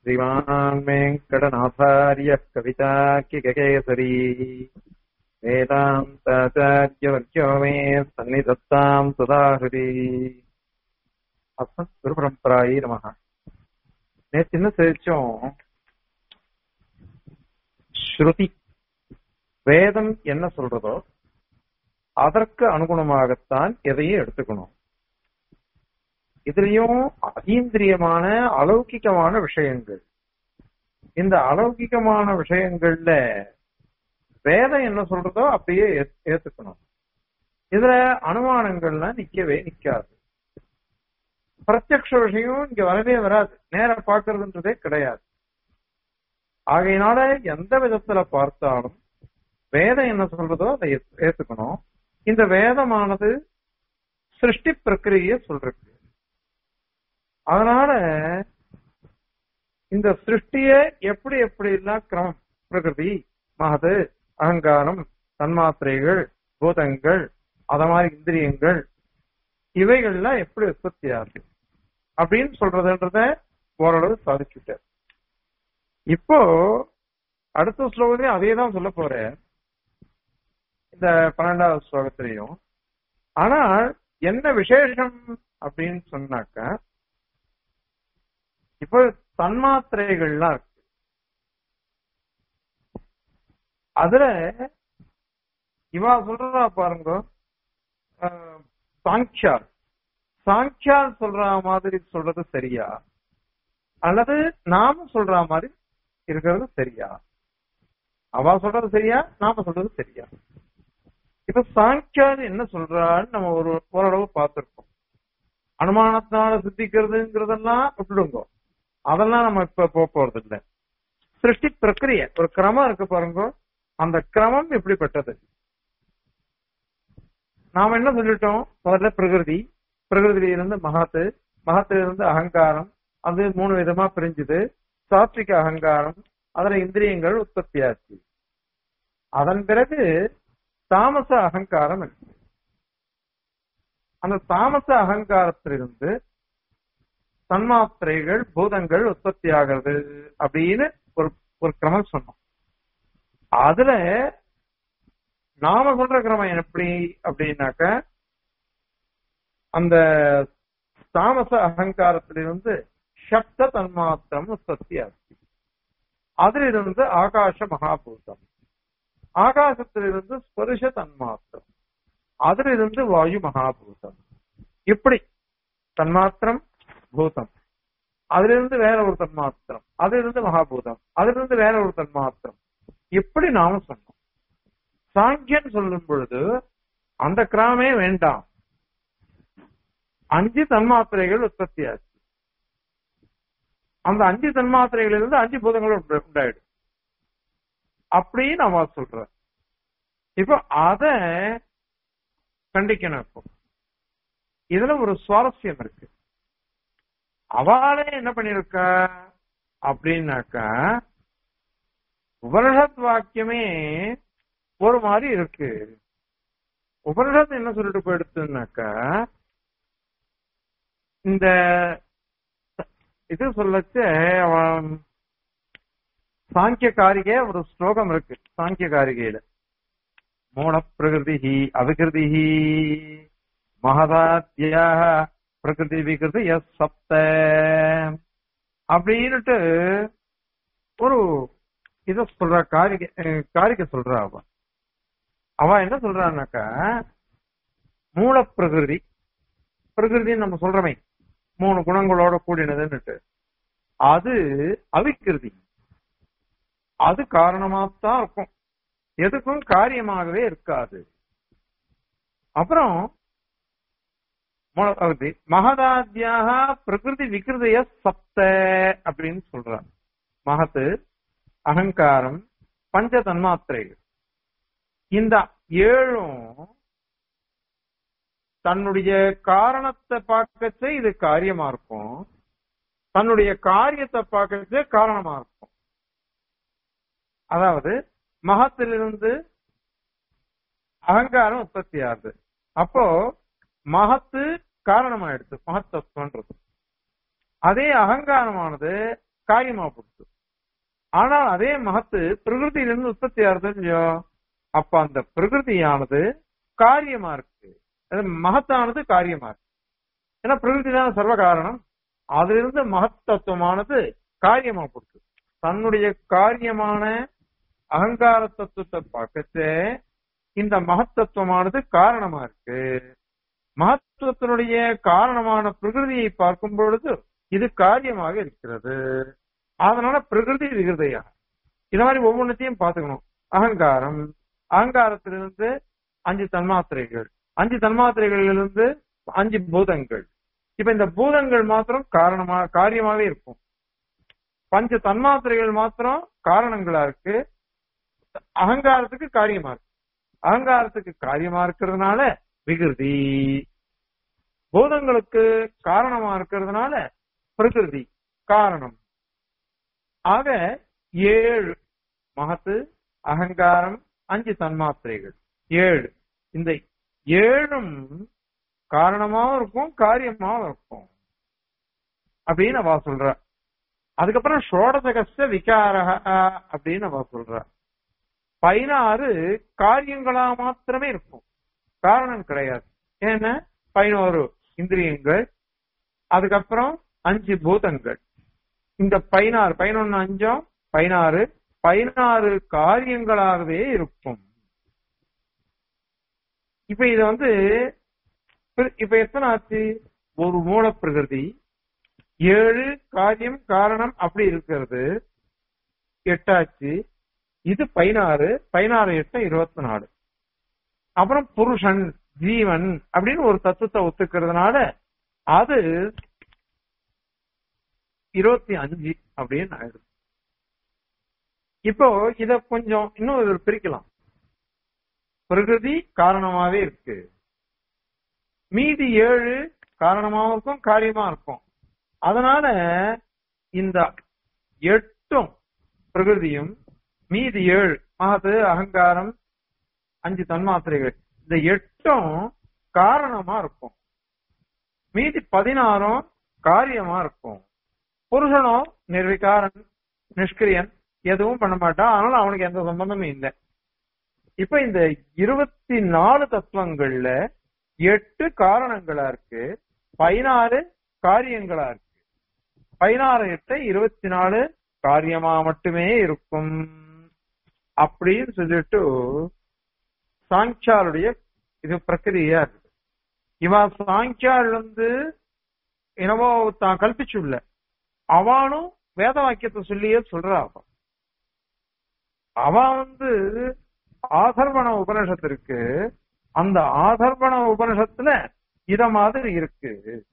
श्रीमान् वेङ्कटनाथार्यः कविताकिककेसरी वेदान्ताचार्यवर्यो मे सन्निधत्ताम् सुधाहृति அஸ்மத் குருபரம்பராயி நமக நேற்று என்ன தெரிச்சோம் ஸ்ருதி வேதம் என்ன சொல்றதோ அதற்கு அனுகுணமாகத்தான் எதையும் எடுத்துக்கணும் இதுலயும் அதீந்திரியமான அலௌகிகமான விஷயங்கள் இந்த அலௌகிகமான விஷயங்கள்ல வேதம் என்ன சொல்றதோ அப்படியே ஏத்துக்கணும் இதுல அனுமானங்கள்லாம் நிக்கவே நிக்காது பிரத்யக்ஷ விஷயம் இங்க வரவே வராது நேர பாக்குறதுன்றதே கிடையாது ஆகையினால எந்த விதத்துல பார்த்தாலும் வேதம் என்ன சொல்றதோ அதை ஏத்துக்கணும் இந்த வேதமானது சிருஷ்டி பிரக்கிரிய சொல்றது அதனால இந்த சிருஷ்டிய எப்படி எப்படி எல்லாம் கிரமம் பிரகிருதி மகது அகங்காரம் தன்மாத்திரைகள் பூதங்கள் அத மாதிரி இந்திரியங்கள் இவைகள்லாம் எப்படி உற்பத்தி ஆகுது அப்படின்னு சொல்றதுன்றத ஓரளவு சாதிச்சுட்டார் இப்போ அடுத்த ஸ்லோகத்திலையும் அதே தான் சொல்ல போறேன் இந்த பன்னெண்டாவது ஸ்லோகத்திலையும் ஆனால் என்ன விசேஷம் அப்படின்னு சொன்னாக்க இப்போ தன்மாத்திரைகள்லாம் இருக்கு அதுல இவா சொல்றதா பாருங்க சாங்கியால் சாங்கியால் சொல்ற மாதிரி சொல்றது சரியா அல்லது நாம சொல்ற மாதிரி இருக்கிறது சரியா அவ சொல்றது சரியா நாம சொல்றது சரியா இப்ப சாங்கியால் என்ன சொல்றான்னு நம்ம ஒரு ஓரளவு பார்த்திருக்கோம் அனுமானத்தினால சித்திக்கிறதுங்கிறதெல்லாம் விட்டுடுங்க அதெல்லாம் நம்ம இப்ப போக போறது இல்லை சிருஷ்டி பிரக்கிரிய ஒரு கிரமம் இருக்கு பாருங்க அந்த கிரமம் எப்படிப்பட்டது நாம என்ன சொல்லிட்டோம் முதல்ல பிரகிருதி பிரகிருதியில இருந்து மகத்து மகத்துல இருந்து அகங்காரம் அது மூணு விதமா பிரிஞ்சுது சாத்விக அகங்காரம் அதுல இந்திரியங்கள் உற்பத்தி ஆச்சு அதன் பிறகு தாமச அகங்காரம் இருக்கு அந்த தாமச அகங்காரத்திலிருந்து தன்மாத்திரைகள் பூதங்கள் உற்பத்தி ஆகிறது அப்படின்னு ஒரு ஒரு கிரமம் சொன்னோம் அதுல நாம சொல்ற கிரமம் எப்படி அப்படின்னாக்க அந்த தாமச அகங்காரத்திலிருந்து சப்த தன்மாத்திரம் உற்பத்தி ஆச்சு அதிலிருந்து ஆகாச மகாபூதம் ஆகாசத்திலிருந்து ஸ்பருஷ தன்மாத்திரம் அதிலிருந்து வாயு மகாபூதம் இப்படி தன்மாத்திரம் பூதம் அதிலிருந்து வேற ஒரு தன்மாத்திரம் அதிலிருந்து மகாபூதம் அதிலிருந்து வேற ஒரு தன்மாத்திரம் இப்படி நாம சொன்னோம் சாங்கியன் சொல்லும் பொழுது அந்த கிராமே வேண்டாம் அஞ்சு தன்மாத்திரைகள் உற்பத்தி ஆச்சு அந்த அஞ்சு தன்மாத்திரைகளிலிருந்து அஞ்சு பூதங்கள் உண்டாயிடும் அப்படின்னு நம்ம சொல்ற இப்போ அத கண்டிக்கணும் இப்போ இதுல ஒரு சுவாரஸ்யம் இருக்கு அவளே என்ன பண்ணிருக்கா அப்படின்னாக்கா உபனிஷத் வாக்கியமே ஒரு மாதிரி இருக்கு உபனிஷத் என்ன சொல்லிட்டு போயிடுச்சுனாக்கா இந்த இது சொல்லச்சு சாங்கிய காரிகை ஒரு ஸ்லோகம் இருக்கு சாங்கிய காரிகையில மூல பிரகிருதி அவிகிருதி மகதாத்தியா பிரகிருதி விகிருதி எஸ் சப்த அப்படின்னுட்டு ஒரு இத சொல்ற காரிகை காரிகை சொல்றா அவ அவ என்ன சொல்றான்னாக்கா மூல பிரகிருதி பிரகிருதின்னு நம்ம சொல்றமே மூணு குணங்களோட கூடினதுன்னுட்டு அது அவிக்கிருதி அது காரணமாத்தான் இருக்கும் எதுக்கும் காரியமாகவே இருக்காது அப்புறம் மகதாத்தியாக பிரகிருதி விகிருதைய சப்த அப்படின்னு சொல்றாங்க மகத்து அகங்காரம் பஞ்ச தன்மாத்திரைகள் இந்த ஏழும் தன்னுடைய காரணத்தை பார்க்கச்சே இது காரியமா இருக்கும் தன்னுடைய காரியத்தை பார்க்கச்சே காரணமா இருக்கும் அதாவது மகத்திலிருந்து அகங்காரம் உற்பத்தி ஆகுது அப்போ மகத்து காரணமாயிடுது மகத்தத்துவன்றது அதே அகங்காரமானது காரியமா போடுது ஆனால் அதே மகத்து பிரகிருதியிலிருந்து உற்பத்தி ஆகுது இல்லையோ அப்ப அந்த பிரகிருதியானது காரியமா இருக்கு அது மகத்தானது காரியமா இருக்கு ஏன்னா பிரகிருதி தான் சர்வ காரணம் அதிலிருந்து மகத்தத்துவமானது காரியமா போடுது தன்னுடைய காரியமான அகங்கார தத்துவத்தை பார்க்கச்சு இந்த மகத்தத்துவமானது காரணமா இருக்கு மகத்துவத்தினுடைய காரணமான பிரகிருதியை பார்க்கும் பொழுது இது காரியமாக இருக்கிறது அதனால பிரகிருதி விகிருதையா இந்த மாதிரி ஒவ்வொன்றத்தையும் பார்த்துக்கணும் அகங்காரம் அகங்காரத்திலிருந்து அஞ்சு தன்மாத்திரைகள் அஞ்சு தன்மாத்திரைகளிலிருந்து அஞ்சு பூதங்கள் இப்ப இந்த பூதங்கள் மாத்திரம் காரணமா காரியமாவே இருக்கும் பஞ்ச தன்மாத்திரைகள் மாத்திரம் காரணங்களா இருக்கு அகங்காரத்துக்கு காரியமா இருக்கு அகங்காரத்துக்கு காரியமா இருக்கிறதுனால விகிருதி பூதங்களுக்கு காரணமா இருக்கிறதுனால பிரகிருதி காரணம் ஆக ஏழு மகத்து அகங்காரம் அஞ்சு தன்மாத்திரைகள் ஏழு இந்த ஏழும் காரணமாவும் இருக்கும் காரியமாவும் இருக்கும் அப்படின்னு அவ சொல்ற அதுக்கப்புறம் ஷோடசகஸ்த விகாரக அப்படின்னு அவ சொல்ற பதினாறு காரியங்களா மாத்திரமே இருக்கும் காரணம் கிடையாது ஏன்னா பதினோரு இந்திரியங்கள் அதுக்கப்புறம் அஞ்சு பூதங்கள் இந்த பதினாறு பதினொன்னு அஞ்சும் பதினாறு பதினாறு காரியங்களாகவே இருக்கும் இப்ப இத வந்து இப்ப எத்தனை ஆச்சு ஒரு மூல பிரகிருதி ஏழு காரியம் காரணம் அப்படி இருக்கிறது எட்டாச்சு இது பதினாறு பதினாறு எட்டு இருபத்தி நாலு அப்புறம் புருஷன் ஜீவன் அப்படின்னு ஒரு தத்துவத்தை ஒத்துக்கிறதுனால அது இருபத்தி அஞ்சு அப்படின்னு ஆயிடுது இப்போ இத கொஞ்சம் இன்னும் இதில் பிரிக்கலாம் பிரகிருதி காரணமாவே இருக்கு மீதி ஏழு காரணமாவும் இருக்கும் காரியமா இருக்கும் அதனால இந்த எட்டும் பிரகிருதியும் மீதி ஏழு மகது அகங்காரம் அஞ்சு தன்மாத்திரைகள் இந்த எட்டும் காரணமா இருக்கும் மீதி பதினாறும் காரியமா இருக்கும் புருஷனும் நிர்விகாரன் நிஷ்கிரியன் எதுவும் பண்ண மாட்டான் அதனால அவனுக்கு எந்த சம்பந்தமும் இல்லை இப்ப இந்த இருபத்தி நாலு தத்துவங்கள்ல எட்டு காரணங்களா இருக்கு பதினாறு காரியங்களா இருக்கு பதினாறு எட்டு இருபத்தி நாலு காரியமா மட்டுமே இருக்கும் அப்படின்னு சொல்லிட்டு சாங்கியாருடைய இது பிரக்கிரியா இருக்கு இவன் சாங்கியால் வந்து என்னவோ தான் கல்பிச்சுள்ள அவனும் வேத வாக்கியத்தை சொல்லியே சொல்றா அவன் அவன் வந்து ஆதர்வண உபனிஷத்து இருக்கு அந்த ஆதர்வண உபனிஷத்துல இத மாதிரி இருக்கு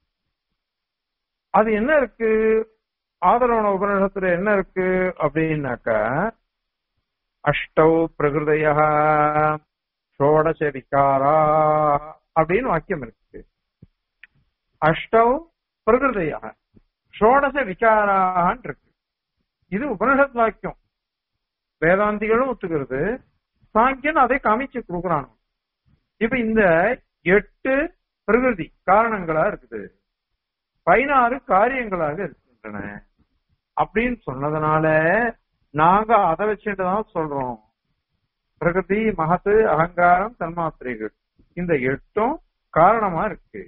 அது என்ன இருக்கு ஆதரவண உபனிஷத்துல என்ன இருக்கு அப்படின்னாக்கா அஷ்டௌ பிரகிருதய ஷோடச விகாரா அப்படின்னு வாக்கியம் இருக்கு அஷ்டௌ பிரகிருதய ஷோடச விகாரான் இருக்கு இது உபனிஷத் வாக்கியம் வேதாந்திகளும் ஒத்துக்கிறது சாங்கியன் அதை காமிச்சு கொடுக்குறான் இப்ப இந்த எட்டு பிரகிருதி காரணங்களா இருக்குது பதினாறு காரியங்களாக இருக்கின்றன அப்படின்னு சொன்னதுனால நாங்க அதை வச்சுட்டு தான் சொல்றோம் பிரகிருதி மகத்து அகங்காரம் தன்மாத்திரைகள் இந்த எட்டும் காரணமா இருக்கு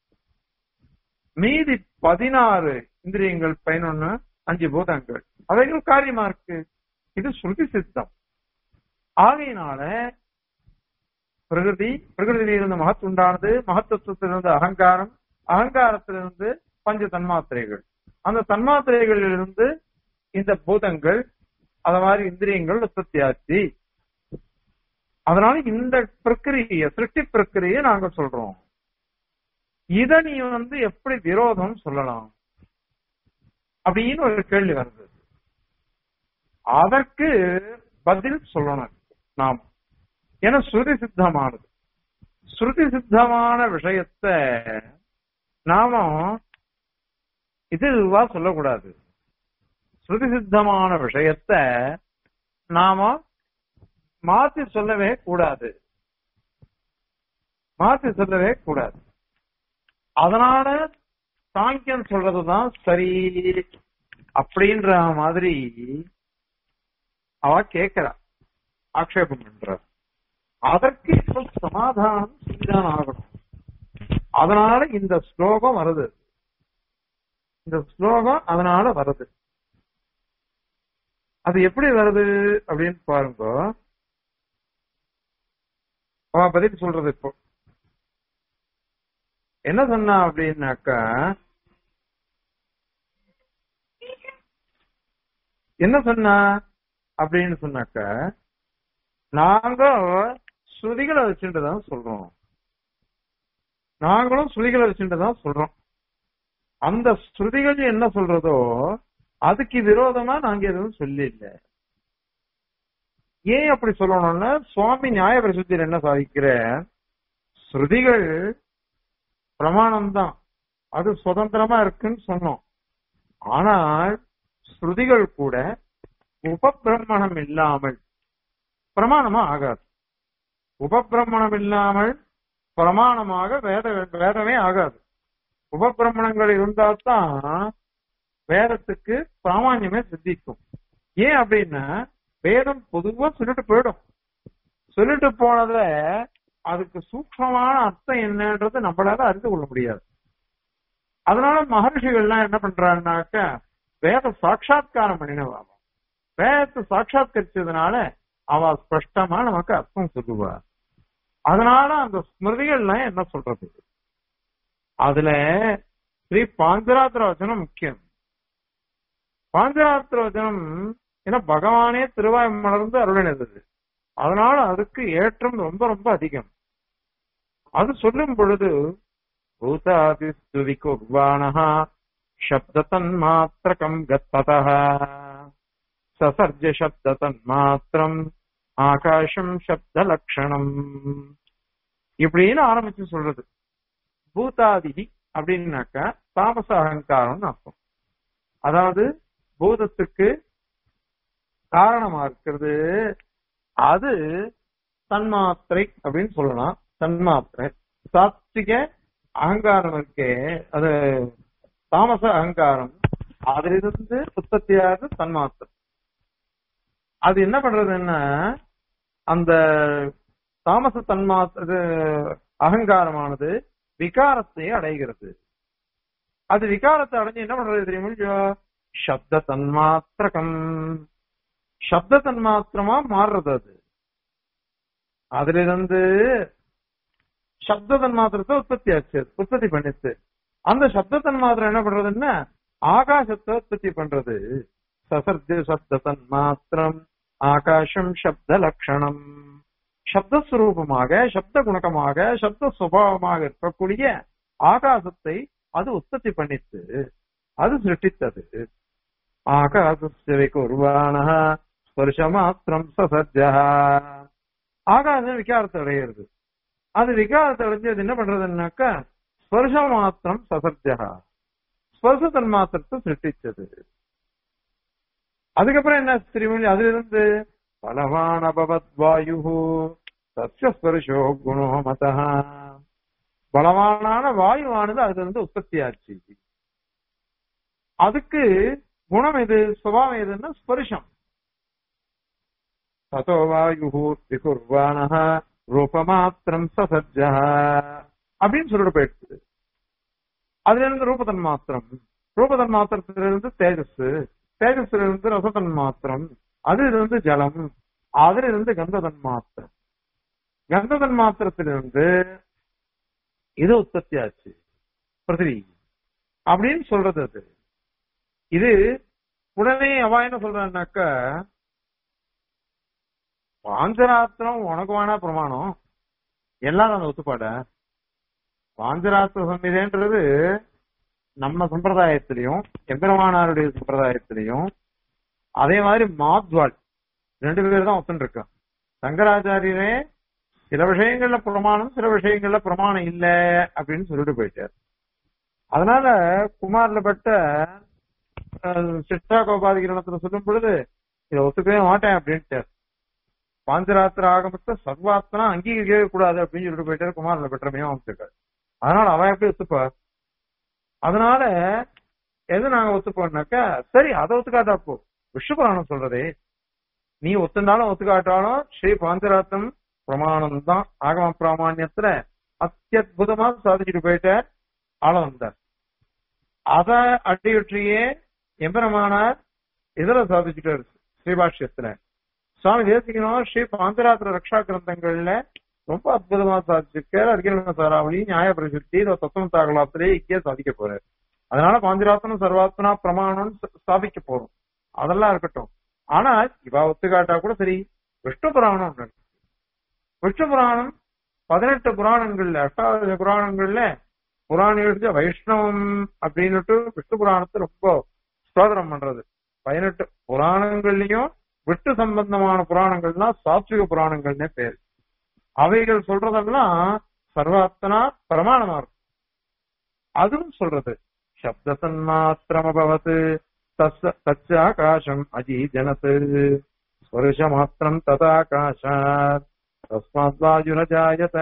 மீதி பதினாறு இந்திரியங்கள் பதினொன்னு அஞ்சு பூதங்கள் அவைகள் காரியமா இருக்கு இது ஸ்ருதி சித்தம் ஆகையினால பிரகிருதி பிரகிருதியிலிருந்து மகத்து உண்டானது மகத்துவத்திலிருந்து அகங்காரம் அகங்காரத்திலிருந்து பஞ்ச தன்மாத்திரைகள் அந்த தன்மாத்திரைகளிலிருந்து இந்த பூதங்கள் அத மாதிரி இந்திரியங்கள் உற்பத்தி ஆச்சு அதனால இந்த பிரக்கிரிய சிருஷ்டி பிரக்கிரியை நாங்க சொல்றோம் இத நீ வந்து எப்படி விரோதம் சொல்லலாம் அப்படின்னு ஒரு கேள்வி வருது அதற்கு பதில் சொல்லணும் நாம் ஏன்னா ஸ்ருதி சித்தமானது ஸ்ருதி சித்தமான விஷயத்த நாம இதுவா சொல்லக்கூடாது ஸ்ருதி சித்தமான விஷயத்த நாம மாத்தி சொல்லவே கூடாது மாத்தி சொல்லவே கூடாது அதனால சாங்கியன் சொல்றதுதான் சரி அப்படின்ற மாதிரி அவ கேட்கிறா ஆக்ஷேபம் பண்ற அதற்கு இப்ப சமாதானம் செஞ்சுதான் ஆகணும் அதனால இந்த ஸ்லோகம் வருது இந்த ஸ்லோகம் அதனால வருது அது எப்படி வருது அப்படின்னு பாருங்க அவ பதில் சொல்றது இப்போ என்ன சொன்னா அப்படின்னாக்கா என்ன சொன்னா அப்படின்னு சொன்னாக்கா நாங்க ஸ்ருதிகளை வச்சுட்டு தான் சொல்றோம் நாங்களும் ஸ்ருதிகளை வச்சுட்டு தான் சொல்றோம் அந்த ஸ்ருதிகள் என்ன சொல்றதோ அதுக்கு விரோதமா நாங்க எதுவும் சொல்லி இல்ல ஏன் அப்படி சொல்லணும்னா சுவாமி நியாய பிரசுத்தியில் என்ன சாதிக்கிற ஸ்ருதிகள் பிரமாணம் தான் அது சுதந்திரமா இருக்குன்னு சொன்னோம் ஆனால் ஸ்ருதிகள் கூட உபபிரமணம் இல்லாமல் பிரமாணமா ஆகாது உபபிரமணம் இல்லாமல் பிரமாணமாக வேத வேதமே ஆகாது உபபிரமணங்கள் இருந்தால்தான் வேதத்துக்கு பிராமான்யமே சித்திக்கும் ஏன் அப்படின்னா வேதம் பொதுவா சொல்லிட்டு போயிடும் சொல்லிட்டு போனதுல அதுக்கு சூக்மமான அர்த்தம் என்னன்றது நம்மளால அறிந்து கொள்ள முடியாது அதனால மகர்ஷிகள்லாம் என்ன பண்றாங்கனாக்க வேத சாட்சா்காரம் பண்ணினவாங்க வேதத்தை சாட்சாத்கரிச்சதுனால அவ ஸ்பஷ்டமா நமக்கு அர்த்தம் சொல்லுவா அதனால அந்த ஸ்மிருதிகள்லாம் என்ன சொல்றது அதுல ஸ்ரீ பாஞ்சராத்திர வச்சனம் முக்கியம் பாஞ்சராத்திர வச்சனம் ஏன்னா பகவானே திருவாய் மலர்ந்து அருளினது அதனால அதுக்கு ஏற்றம் ரொம்ப ரொம்ப அதிகம் அது சொல்லும் பொழுது பூதாதிஸ்துதி குர்வாணா சப்த தன்மாத்திரகம் கத்தத சசர்ஜ சப்த தன்மாத்திரம் ஆகாஷம் சப்த லட்சணம் இப்படின்னு ஆரம்பிச்சு சொல்றது பூதாதிகி அப்படின்னாக்கா தாமச அகங்காரம்னு அர்த்தம் அதாவது பூதத்துக்கு காரணமா இருக்கிறது அது தன்மாத்திரை அப்படின்னு சொல்லலாம் தன்மாத்திரை சாத்விக அகங்காரம் இருக்கே அது தாமச அகங்காரம் அதிலிருந்து உற்பத்தியாவது தன்மாத்திரை அது என்ன பண்றதுன்னா அந்த தாமச தன்மாத்திர அகங்காரமானது விகாரத்தை அடைகிறது அது விகாரத்தை அடைஞ்சு என்ன பண்றது தெரியுமா சப்த தன்மாத்திரகம் சப்த தன்மாத்திரமா மாறுறது அது அதுல இருந்து சப்த தன்மாத்திரத்தை உற்பத்தி ஆச்சு உற்பத்தி பண்ணிச்சு அந்த சப்த தன்மாத்திரம் என்ன பண்றதுன்னா ஆகாசத்தை உற்பத்தி பண்றது சசர்ஜ சப்த தன்மாத்திரம் ஆகாசம் சப்த லட்சணம் சப்தஸ்வரூபமாக சப்த குணகமாக சப்த சுபாவமாக இருக்கக்கூடிய ஆகாசத்தை அது உற்பத்தி பண்ணித்து அது சிருஷ்டித்தது ஆகாசத்தை குர்வான ஸ்பர்ஷமாத்திரம் சசர்ஜ ஆகாசம் விகாரத்தை அடையிறது அது விகாரத்தை அடைஞ்சு அது என்ன பண்றதுன்னாக்கா ஸ்பர்ஷ மாத்திரம் சசர்ஜா ஸ்பர்ச தன்மாத்திரத்தை சிருஷ்டிச்சது அதுக்கப்புறம் என்ன திருமணி அதுல இருந்து பலவான் அபவத் வாயு சத்ய ஸ்பர்ஷோ குணோ மத பலவானான வாயுவானது அதுல இருந்து உற்பத்தி ஆச்சு அதுக்கு குணம் எது சுபாவம் எதுன்னா ஸ்பர்ஷம் ததோ வாயு விகுர்வான ரூபமாத்திரம் சசஜ அப்படின்னு சொல்லிட்டு போயிடுச்சு அதுல இருந்து ரூபதன் மாத்திரம் ரூபதன் மாத்திரத்திலிருந்து தேஜஸ் தேஜஸ்ல இருந்து ரசதன் மாத்திரம் அது இருந்து ஜலம் அதுல இருந்து கந்ததன் மாத்திரம் கந்ததன் மாத்திரத்திலிருந்து இது உற்பத்தி ஆச்சு பிருத்திவி அப்படின்னு சொல்றது அது இது உடனே அவ என்ன சொல்றான்னாக்கா பாஞ்சராத்திரம் உனக்கு வேணா பிரமாணம் எல்லாரும் அந்த ஒத்துப்பாட பாஞ்சராத்திர சம்மிதேன்றது நம்ம சம்பிரதாயத்திலையும் எம்பெருமானாருடைய சம்பிரதாயத்திலையும் அதே மாதிரி மாத்வாள் ரெண்டு பேர் தான் ஒத்துன்னு இருக்கா சங்கராச்சாரியரே சில விஷயங்கள்ல பிரமாணம் சில விஷயங்கள்ல பிரமாணம் இல்ல அப்படின்னு சொல்லிட்டு போயிட்டார் அதனால குமார்ல பட்ட சிஷ்டா கோபாதிகரணத்துல சொல்லும் பொழுது இதை ஒத்துக்கவே மாட்டேன் அப்படின்ட்டு பாஞ்சராத்திர ஆகமத்தை சர்வாத்மனா அங்கீகரிக்கவே கூடாது அப்படின்னு சொல்லிட்டு போயிட்டாரு குமாரில் பெற்றமையும் அமைச்சிருக்காரு அதனால அவன் எப்படி ஒத்துப்பா அதனால எது நாங்க ஒத்துப்போம்னாக்கா சரி அதை ஒத்துக்காட்டா போ விஷ்ணு புராணம் சொல்றதே நீ ஒத்துனாலும் ஒத்துக்காட்டாலும் ஸ்ரீ பாஞ்சராத்தம் பிரமாணம் தான் ஆகம பிராமான்யத்துல அத்தியுதமா சாதிச்சுட்டு போயிட்ட ஆள வந்தார் அத அடியொற்றியே எம்பெருமானார் இதுல சாதிச்சுட்டாரு ஸ்ரீபாஷ்யத்துல சுவாமி தேசிகனும் ஸ்ரீ பாந்தராத்திர ரக்ஷா கிரந்தங்கள்ல ரொம்ப அற்புதமா சாதிச்சிருக்காரு அர்ஜுன சாராவளி நியாய பிரசித்தி தத்துவம் தாகலாத்திலே இக்கே சாதிக்க போறாரு அதனால பாந்திராத்தனம் சர்வாத்மனா பிரமாணம் ஸ்தாபிக்க போறோம் அதெல்லாம் இருக்கட்டும் ஆனா இவ ஒத்துக்காட்டா கூட சரி விஷ்ணு புராணம் ஒண்ணு இருக்கு. விஷ்ணு புராணம் பதினெட்டு புராணங்கள்ல அஷ்டாவது புராணங்கள்ல புராணம் எழுதிய வைஷ்ணவம் அப்படின்னுட்டு விஷ்ணு புராணத்தை ரொம்ப ஸ்தோத்திரம் பண்றது பதினெட்டு புராணங்கள்லயும் விஷ்ணு சம்பந்தமான புராணங்கள்னா சாத்விக புராணங்கள்னே பேரு அவைகள் சொல்றதெல்லாம் சர்வாத்தனா பிரமாணமா இருக்கும் அதுவும் சொல்றது சப்த தன்மாத்திரமபவத் தஸ்ஸ- தச்ச ஆகாசம் அஜி ஜனத் ஸ்வருஷ மாத்திரம் ததாகாஷாத் தஸ்மாத் வாயுரஜாயத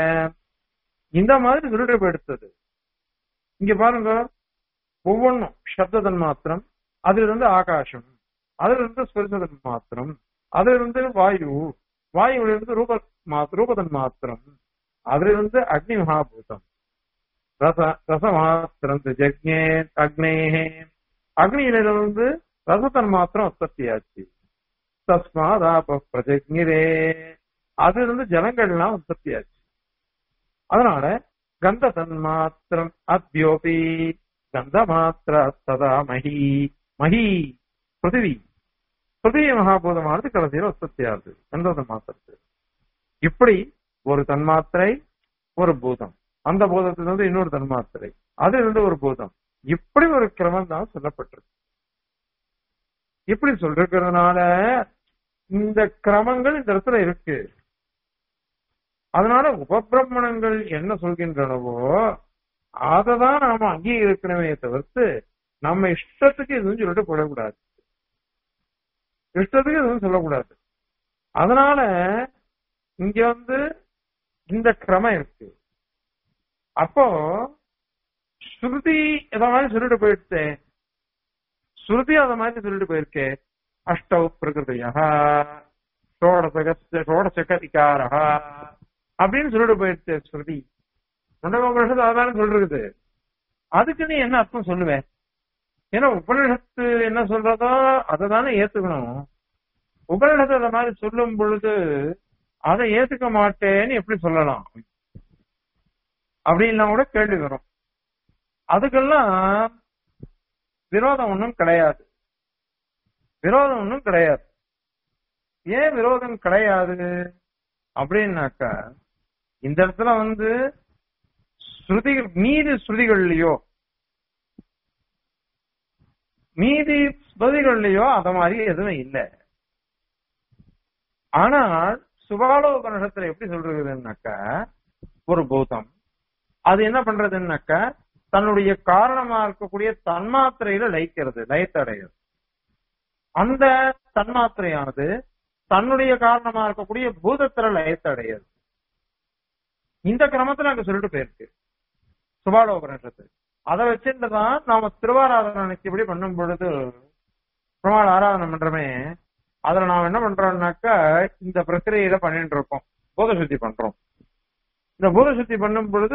இந்த மாதிரி சொல்லிட்டு எடுத்தது இங்க பாருங்க ஒவ்வொன்றும் சப்த தன்மாத்திரம் அதுல இருந்து ஆகாசம் அதுல இருந்து ஸ்பரிச தன்மாத்திரம் அதுல இருந்து வாயு வாயுவில இருந்து ரூப மா- ரூபதன் மாத்திரம் அதுல இருந்து அக்னி மகாபூதம் ரச ரசமாத்திரம் ஜக்ஞே அக்னேஹே அக்னியிலிருந்து ரசத்தன் மாத்திரம் உற்பத்தியாச்சு தஸ்மாதாப பிரஜக்ஞிரே அதுல இருந்து ஜலங்கள்லாம் உற்பத்தியாச்சு அதனால கந்த தன்மாத்திரம் அத்யோபி கந்த மாத்திர ததா மகி மகி பிருத்திவி பிருத்திவி மகாபூதமானது கடைசியில உற்பத்தியாகுது கந்த தன்மாத்திரத்து இப்படி ஒரு தன்மாத்திரை ஒரு பூதம் அந்த பூதத்திலிருந்து இன்னொரு தன்மாத்திரை அதுல இருந்து ஒரு பூதம் இப்படி ஒரு கிரமம் தான் சொல்லப்பட்டிருக்கு இப்படி சொல்லிருக்கிறதுனால இந்த கிரமங்கள் இந்த இடத்துல இருக்கு அதனால உபபிரமணங்கள் என்ன சொல்கின்றனவோ அததான் நாம அங்கீகரிக்கணுமே தவிர்த்து நம்ம இஷ்டத்துக்கு எதுவும் சொல்லிட்டு போடக்கூடாது இஷ்டத்துக்கு எதுவும் சொல்லக்கூடாது அதனால இங்க வந்து இந்த கிரமம் இருக்கு அப்போ ஸ்ருதி எத மாதிரி சொல்லிட்டு போயிடுச்சு ஸ்ருதி அத மாதிரி சொல்லிட்டு போயிருக்கே அஷ்டௌ பிரகிருதியா ஷோடசக ஷோடசக விகாரா அப்படின்னு சொல்லிட்டு போயிடுச்சு ஸ்ருதி முண்டகோபனிஷத்து அதான சொல்றது அதுக்கு நீ என்ன அர்த்தம் சொல்லுவேன் ஏன்னா உபனிஷத்து என்ன சொல்றதோ அதை தானே ஏத்துக்கணும் உபனிஷத்து அதை மாதிரி சொல்லும் பொழுது அதை ஏத்துக்க மாட்டேன்னு எப்படி சொல்லலாம் அப்படின்னா கூட கேள்வி வரும் அதுக்கெல்லாம் விரோதம் ஒன்றும் கிடையாது விரோதம் ஒன்றும் கிடையாது ஏன் விரோதம் கிடையாது அப்படின்னாக்கா இந்த இடத்துல வந்து ஸ்ருதிகள் மீதி ஸ்ருதிகள்லயோ மீதி ஸ்ருதிகள்லயோ அத மாதிரி எதுவும் இல்லை ஆனால் சுபாலோபனிஷத்துல எப்படி சொல்றதுன்னாக்கா ஒரு பூதம் அது என்ன பண்றதுன்னாக்கா தன்னுடைய காரணமா இருக்கக்கூடிய தன்மாத்திரையில லயிக்கிறது லயத்தடைகிறது அந்த தன்மாத்திரையானது தன்னுடைய காரணமா இருக்கக்கூடிய பூதத்துல லயத்தடைகிறது இந்த கிரமத்துல அங்க சொல்லிட்டு போயிருக்கு சுபாலோபனிஷத்து அதை வச்சுட்டு தான் நாம திருவாராதனைக்கு இப்படி பண்ணும் பொழுது பெருமாள் ஆராதனை பண்றோமே அதுல நாம என்ன பண்றோம்னாக்கா இந்த பிரக்கிரியில பண்ணிட்டு இருக்கோம் பூத சுத்தி பண்றோம் இந்த பூத சுத்தி பண்ணும் பொழுது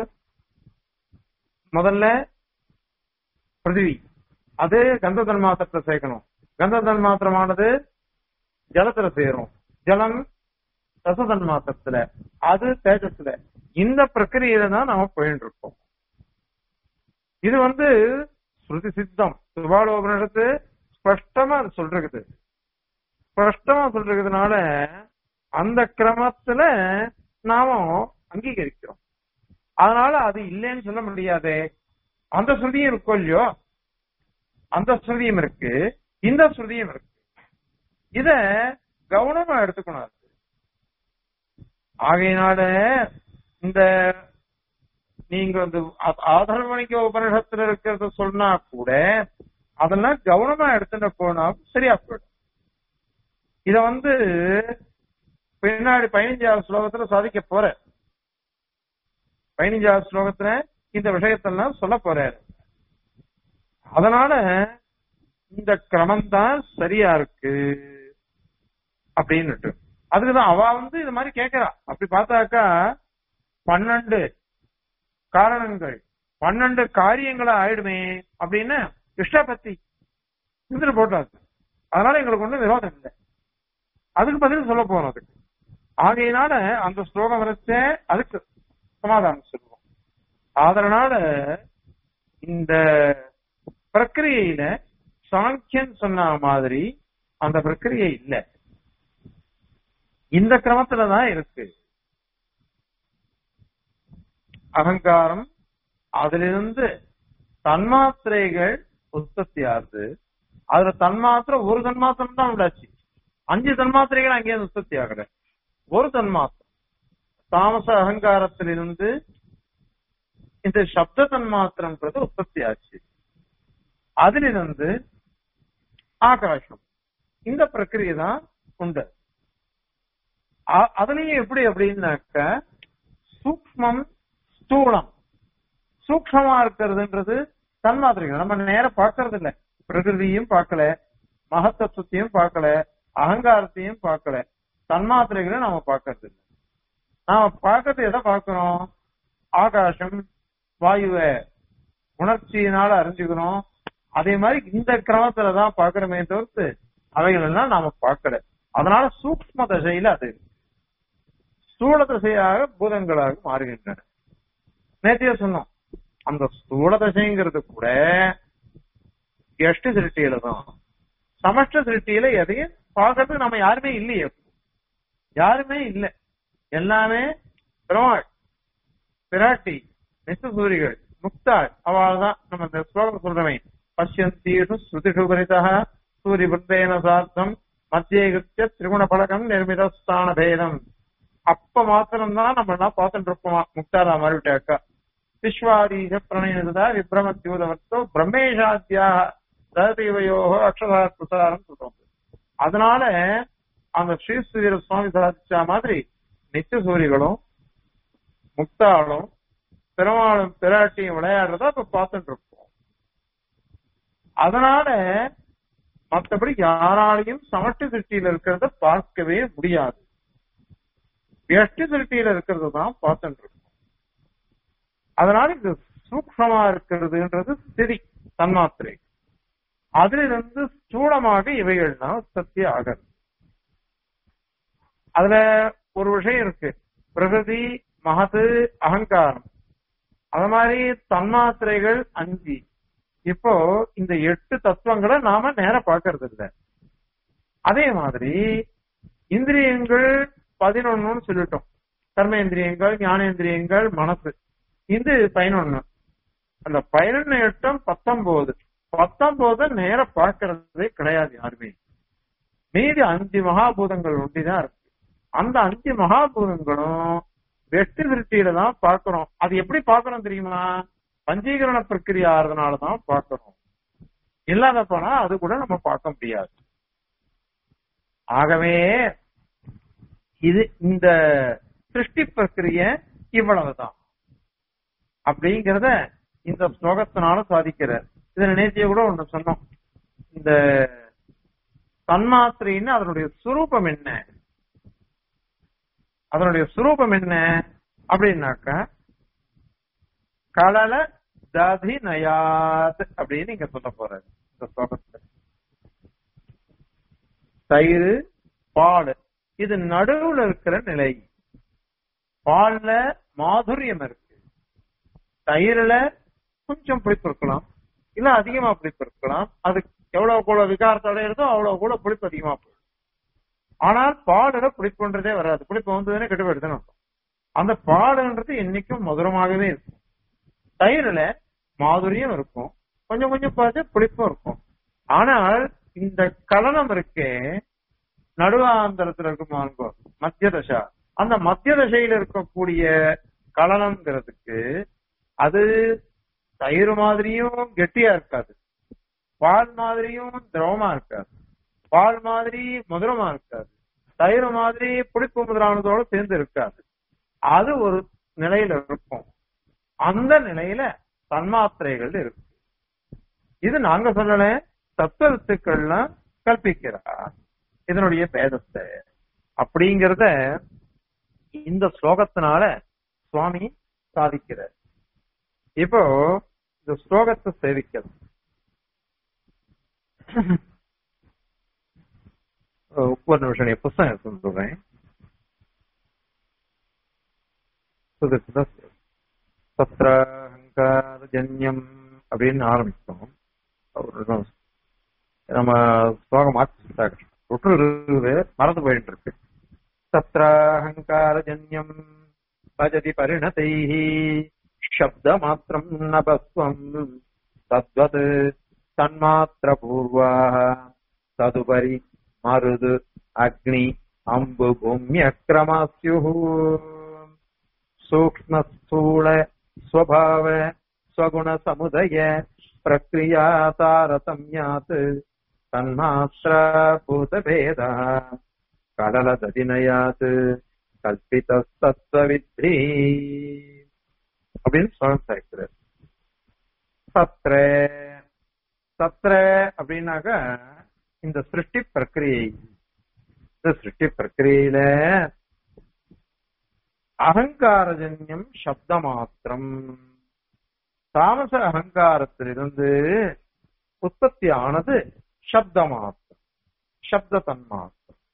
முதல்ல பிருத்திவி அது கந்த தன்மாத்திரத்தை சேர்க்கணும் கந்த தன்மாத்திரமானது ஜலத்துல சேரும் ஜலம் ரசதன் மாத்திரத்துல அது தேஜஸ்ல இந்த பிரக்கிரியில தான் நாம போயிட்டு இருக்கோம் இது வந்து ஸ்ருதி சித்தம் சுபாலோபனிடத்து ஸ்பஷ்டமா அது சொல்றது ஸ்பஷ்டமா சொல்றதுனால அந்த கிரமத்துல நாம அங்கீகரிக்கிறோம் அதனால அது இல்லைன்னு சொல்ல முடியாதே அந்த ஸ்ருதியும் இருக்கோ இல்லையோ அந்த ஸ்ருதியும் இருக்கு இந்த ஸ்ருதியும் இருக்கு இத கவனமா எடுத்துக்கணும் அது. ஆகையினால இந்த நீங்க வந்து ஆ- ஆதரவணிக்க உபனிஷத்துல இருக்கிறத சொன்னா கூட அதெல்லாம் கவனமா எடுத்துட்டு போனா சரியா போயிடும் இத வந்து பின்னாடி பதினஞ்சாவது ஸ்லோகத்துல சாதிக்க போற பதினஞ்சாவது ஸ்லோகத்துல இந்த விஷயத்தெல்லாம் சொல்ல போறாரு அதனால இந்த கிரமம் தான் சரியா இருக்கு அப்படின்னுட்டு அதுக்குதான் அவ வந்து இது மாதிரி கேக்குறா அப்படி பார்த்தாக்கா பன்னெண்டு காரணங்கள் பன்னெண்டு காரியங்களா ஆயிடுமே அப்படின்னு இஷ்டபத்தி இருந்துட்டு போட்டாது அதனால எங்களுக்கு ஒண்ணும் விரோதம் இல்லை அதுக்கு பதில் சொல்ல போறோம் அதுக்கு ஆகையினால அந்த ஸ்லோகம் வரைச்ச அதுக்கு சமாதானம் சொல்லுவோம் அதனால இந்த பிரக்கிரியையில சாங்கியன் சொன்ன மாதிரி அந்த பிரக்கிரியை இல்ல இந்த கிரமத்துலதான் இருக்கு அகங்காரம் அதிலிருந்து தன்மாத்திரைகள் உற்பத்தி ஆகுது அதுல தன்மாத்திரை ஒரு தன்மாத்திரம் தான் உண்டாச்சு அஞ்சு தன்மாத்திரைகள் அங்கே உற்பத்தி ஆகல ஒரு தன்மாத்திரம் தாமச அகங்காரத்திலிருந்து இந்த சப்த தன்மாத்திரம்ன்றது உற்பத்தி ஆச்சு அதிலிருந்து ஆகாசம் இந்த பிரக்கிரியை தான் உண்டு அ- அதுலயும் எப்படி அப்படின்னாக்க சூக்மம் ஸ்தூலம் சூக்ஷமா இருக்கிறதுன்றது தன்மாத்திரைகள் நம்ம நேரம் பார்க்கறது இல்ல பிரகிருதியும் பார்க்கல மகத்தத்துவத்தையும் பார்க்கல அகங்காரத்தையும் பார்க்கல தன்மாத்திரைகளை நாம பார்க்கறது இல்ல நாம பார்க்கறது எதை பார்க்கிறோம் ஆகாசம் வாயுவை உணர்ச்சியினால அறிஞ்சுக்கிறோம் அதே மாதிரி இந்த கிரமத்துலதான் பார்க்கிறோமே தவிர்த்து அவைகள் எல்லாம் நாம பார்க்கல அதனால சூக்ம தசையில அது இருக்கு. ஸ்தூல தசையாக பூதங்களாக மாறுகின்றன நேத்தியே சொன்னோம் அந்த ஸ்தூல தசைங்கிறது கூட எஷ்ட திருஷ்டியில தான் சமஷ்ட திருஷ்டியில எதையும் பார்க்கறதுக்கு நம்ம யாருமே இல்லையே யாருமே இல்ல எல்லாமே பெருமாள் பிராட்டி நிசசூரிகள் முக்தாள் அவள் தான் நம்ம இந்த ஸ்லோகம் சொல்றவை பசியந்தீஷு ஸ்ருதிஷு பரிதா சூரிய புத்தேன சார்த்தம் மத்திய கிருத்திய திரிகுண பழகம் நிர்மித ஸ்தான பேதம் அப்ப மாத்திரம் தான் நம்ம எல்லாம் பார்த்துட்டு இருப்போம் முக்தாரா மாறிவிட்டாக்கா விஸ்வாதீச பிரணயதா விப்ரமத்யூதவர்த்தோ பிரம்மேஷாத்தியா தததேவயோகோ அக்ஷரா பிரசாரம் சொல்றோம் அதனால அந்த ஸ்ரீஸ்வீர சுவாமி சாதிச்ச மாதிரி நித்திய சூரிகளும் முக்தாளும் பெருமாளும் பிராட்டியும் விளையாடுறத அப்ப பார்த்துட்டு இருப்போம் அதனால மற்றபடி யாராலையும் சமட்டு திருஷ்டியில இருக்கிறத பார்க்கவே முடியாது எட்டு திருஷ்டியில இருக்கிறது தான் பார்த்துட்டு இருக்கோம் அதனால இது சூக்ஷமா இருக்கிறதுன்றது ஸ்திதி தன்மாத்திரை அதிலிருந்து ஸ்தூலமாக இவைகள்லாம் சத்திய ஆகிறது அதுல ஒரு விஷயம் இருக்கு பிரகிருதி மகது அகங்காரம் அது மாதிரி தன்மாத்திரைகள் அஞ்சு இப்போ இந்த எட்டு தத்துவங்களை நாம நேர பார்க்கறது இல்ல அதே மாதிரி இந்திரியங்கள் பதினொன்னு சொல்லிட்டோம் கர்மேந்திரியங்கள் ஞானேந்திரியங்கள் மனசு இது பதினொன்னு அந்த பதினொன்னு எட்டும் பத்தொன்பது பத்தொன்பது நேர பார்க்கறதே கிடையாது யாருமே மீதி அஞ்சு மகாபூதங்கள் ஒண்டிதான் இருக்கு அந்த அஞ்சு மகாபூதங்களும் வெட்டு திருஷ்டியில தான் பார்க்கிறோம் அது எப்படி பார்க்கறோம் தெரியுமா பஞ்சீகரண பிரக்கிரியா ஆறதுனாலதான் பார்க்கிறோம் இல்லாத போனா அது கூட நம்ம பார்க்க முடியாது ஆகவே இது இந்த சிருஷ்டி பிரக்கிரிய இவ்வளவுதான் அப்படிங்கறத இந்த ஸ்லோகத்தினால சாதிக்கிறார் இதுல நேத்திய கூட ஒண்ணு சொன்னோம் இந்த தன்மாத்திரைன்னு அதனுடைய சுரூபம் என்ன அதனுடைய சுரூபம் என்ன அப்படின்னாக்கா கலல ததி நயாத் அப்படின்னு இங்க சொல்ல போறாரு இந்த ஸ்லோகத்துல தயிர் பால் இது நடுவுல இருக்கிற நிலை பால்ல மாதுரியம் இருக்கு தயிர்ல கொஞ்சம் புளிப்பு இருக்கலாம் இல்ல அதிகமா புளிப்பு இருக்கலாம் அது எவ்வளவு கூட விகாரத்தோட இருக்கோ அவ்வளவு கூட புளிப்பு அதிகமா போகும் ஆனால் பாலுல புளிப்புன்றதே வராது புளிப்பு வந்ததுன்னு கெட்டு போயிடுதுன்னு அர்த்தம். அந்த பாலுன்றது என்னைக்கும் மதுரமாகவே இருக்கும் தயிர்ல மாதுரியம் இருக்கும் கொஞ்சம் கொஞ்சம் பார்த்து புளிப்பும் இருக்கும் ஆனால் இந்த கலனம் இருக்கே நடுவாந்தரத்துல இருக்குமாங்கோ மத்திய தசா அந்த மத்திய தசையில இருக்கக்கூடிய கலனம்ங்கிறதுக்கு அது தயிர் மாதிரியும் கெட்டியா இருக்காது பால் மாதிரியும் திரவமா இருக்காது பால் மாதிரி மதுரமா இருக்காது தயிர் மாதிரி புளிப்பு முதலானதோட சேர்ந்து இருக்காது அது ஒரு நிலையில இருக்கும் அந்த நிலையில தன்மாத்திரைகள் இருக்கு இது நாங்க சொல்லல தத்துவத்துக்கள்லாம் கற்பிக்கிறா இதனுடைய பேதத்தை அப்படிங்கறத இந்த ஸ்லோகத்தினால சுவாமி சாதிக்கிறார் இப்போ இந்த ஸ்லோகத்தை சேவிக்கலாம் ஒரு நிமிஷம் என் புஸ்தகம் எடுத்து சொல்றேன் சத்ராஹங்காரஜன்யம் அப்படின்னு ஆரம்பிச்சோம் ஒரு நிமிஷம். நம்ம ஸ்லோகம் மாற்றி விட்டு இருக்குது மறந்து போயிட்டு இருக்கு சத்ராஹங்காரஜன்யம் பஜதி பரிணதைः शब्दमात्रम् नभस्वम् तद्वत् तन्मात्रपूर्वाः तदुपरि मरुद् अग्नि अम्बु भूम्यक्रमास्युः सूक्ष्मस्थूल स्वभाव स्वगुणसमुदय प्रक्रिया तारतम्यात् तन्मात्रा भूतभेदः கடலததினயாத் கல்பிதத்தத்வவித்ரி அப்படின்னு ஸ்லோகம் சேர்க்கிறார் சத்ர சத்ர அப்படின்னாக்க இந்த சிருஷ்டி பிரக்கிரியை இந்த சிருஷ்டி பிரக்கிரியில அகங்காரஜன்யம் சப்த மாத்திரம் தாமச அகங்காரத்திலிருந்து உற்பத்தி ஆனது சப்த மாத்திரம் சப்த தன்மாத்திரம்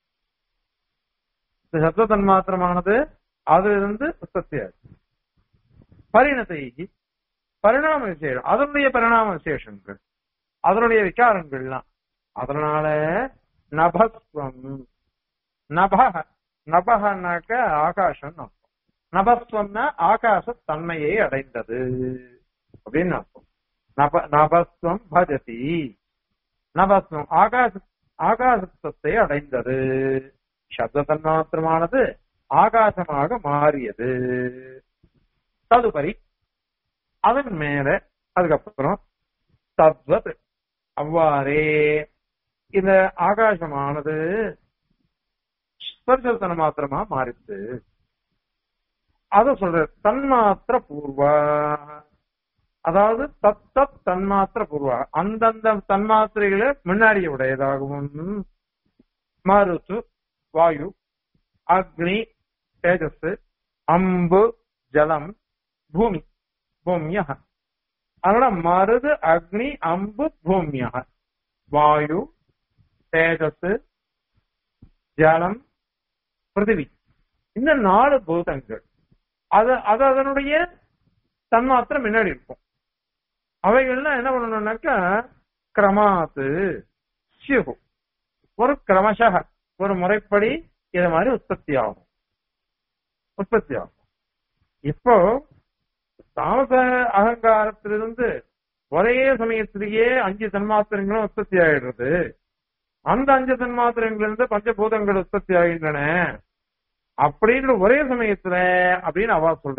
இந்த சப்த தன்மாத்திரமானது அதிலிருந்து உற்பத்தி ஆச்சு பரிணத்தை பரிணாம விசேஷம் அதனுடைய பரிணாம விசேஷங்கள் அதனுடைய விசாரங்கள்லாம் அதனால நபஸ்வம் நபக நபகனாக்க ஆகாசம் அர்த்தம் நபஸ்வம்னா ஆகாச தன்மையை அடைந்தது அப்படின்னு அர்த்தம் நப நபஸ்வம் பஜதி நபஸ்வம் ஆகாச ஆகாசத்தை அடைந்தது சப்த தன்மாத்திரமானது ஆகாசமாக மாறியது ததுபரி அதன் மேல அதுக்கப்புறம் தத்வத் அவ்வாறே இந்த ஆகாசமானது ஸ்பர்சத்தன மாத்திரமா மாறிச்சு அத சொல்ற தன்மாத்திர பூர்வா அதாவது தத் தத் தன்மாத்திர பூர்வா அந்தந்த தன்மாத்திரைகளை முன்னாடி உடையதாகவும் மருத்து வாயு அக்னி தேஜஸ் அம்பு ஜலம் பூமி பூமிய அதனால மருது அக்னி அம்பு பூமிய வாயு தேஜஸ் ஜலம் பிருத்திவி இந்த நாலு பூதங்கள் அது அது அதனுடைய தன்மாத்திரம் முன்னாடி இருக்கும் அவைகள்லாம் என்ன பண்ணணும்னாக்கா கிரமாத்து சியு ஒரு கிரமசக ஒரு முறைப்படி இது மாதிரி உற்பத்தி ஆகும் உற்பத்தி ஆகும் இப்போ தாமச அகங்காரத்திலிருந்து ஒரே சமயத்திலேயே அஞ்சு தன்மாத்திரங்களும் உற்பத்தி ஆயிடுறது அந்த அஞ்சு தன்மாத்திரங்களிலிருந்து பஞ்சபூதங்கள் உற்பத்தி ஆகின்றன அப்படின்ற ஒரே சமயத்துல அப்படின்னு அவ சொல்ற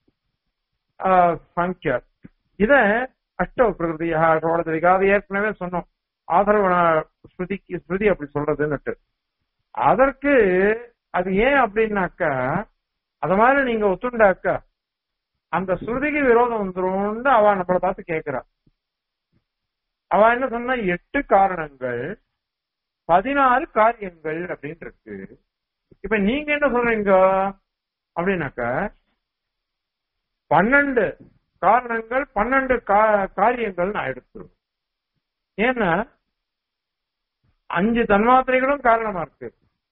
சங்கியா இத அஷ்ட பிரகிருதியா சோழதிரிகா அது ஏற்கனவே சொன்னோம் ஆதரவ ஸ்ருதிக்கு ஸ்ருதி அப்படி சொல்றதுன்னுட்டு அதற்கு அது ஏன் அப்படின்னாக்கா அத மாதிரி நீங்க ஒத்துண்டாக்கா அந்த ஸ்ருதிக்கு விரோதம் வந்துரும்னு அவ நம்மளை பார்த்து கேட்கிறா அவ என்ன சொன்னா எட்டு காரணங்கள் பதினாறு காரியங்கள் அப்படின்னு இருக்கு இப்ப நீங்க என்ன சொல்றீங்க அப்படின்னாக்கா பன்னெண்டு காரணங்கள் பன்னெண்டு காரியங்கள் நான் எடுத்துருவேன் ஏன்னா அஞ்சு தன்மாத்திரைகளும் காரணமா இருக்கு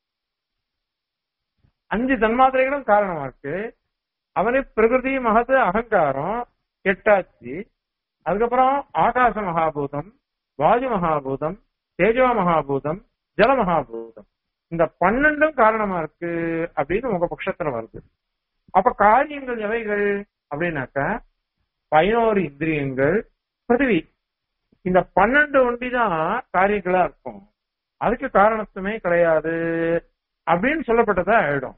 அஞ்சு தன்மாத்திரைகளும் காரணமா இருக்கு அவனே பிரகிருதி மகது அகங்காரம் எட்டாச்சு அதுக்கப்புறம் ஆகாச மகாபூதம் வாயு மகாபூதம் தேஜோ மகாபூதம் ஜல மகாபூதம் இந்த பன்னெண்டும் காரணமா இருக்கு அப்படின்னு உங்க பட்சத்துல வருது அப்ப காரியங்கள் எவைகள் அப்படின்னாக்கா பதினோரு இந்திரியங்கள் பிருத்திவி இந்த பன்னெண்டு ஒண்டிதான் காரியங்களா இருக்கும் அதுக்கு காரணத்துமே கிடையாது அப்படின்னு சொல்லப்பட்டதா ஆயிடும்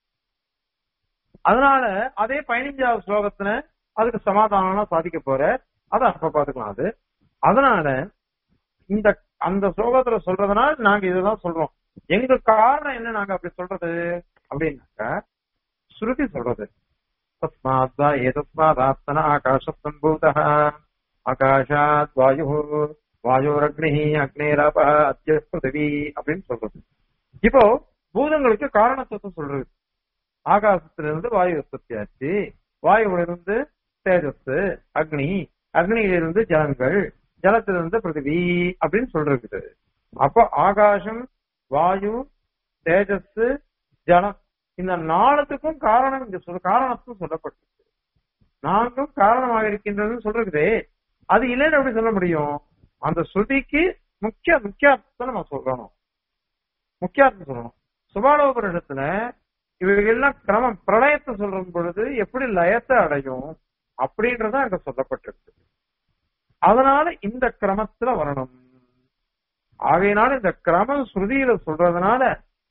அதனால அதே பதினஞ்சாவது ஸ்லோகத்துல அதுக்கு சமாதானம் சாதிக்க போற அதை அப்ப பாத்துக்கலாம் அது அதனால இந்த அந்த ஸ்லோகத்துல சொல்றதுனால நாங்க இதுதான் சொல்றோம் எங்க காரணம் என்ன நாங்க அப்படி சொல்றது அப்படின்னாக்கா ஸ்ருதி சொல்றது தஸ்மாத் ஏதஸ்மாத் ஆத்மன ஆகாச சம்பூத ஆகாஷாத் வாயு வாயுரக்னி அக்னேராப அத்திய பிருத்திவி அப்படின்னு சொல்றது இப்போ பூதங்களுக்கு காரணத்துவத்தை சொல்றது ஆகாசத்திலிருந்து வாயு உற்பத்தி ஆச்சு வாயுவிலிருந்து தேஜஸ் அக்னி அக்னியிலிருந்து ஜலங்கள் ஜலத்திலிருந்து பிருத்திவி அப்படின்னு சொல்றது அப்போ ஆகாசம் வாயு தேஜஸ் ஜலம் இந்த நாளத்துக்கும் காரணம் இங்க சொல் காரணத்துக்கும் சொல்லப்பட்டிருக்கு நான்கும் காரணமாக இருக்கின்றதுன்னு சொல்றதே அது இல்லைன்னு எப்படி சொல்ல முடியும் அந்த ஸ்ருதிக்கு முக்கிய முக்கியார்த்தத்தை நம்ம சொல்லணும் முக்கியார்த்தம் சொல்லணும் சுபாலோபனிடத்துல இவைகள்லாம் கிரமம் பிரளயத்தை சொல்ற பொழுது எப்படி லயத்தை அடையும் அப்படின்றத அங்க சொல்லப்பட்டிருக்கு அதனால இந்த கிரமத்துல வரணும் ஆகையினால இந்த கிரமம் ஸ்ருதியில சொல்றதுனால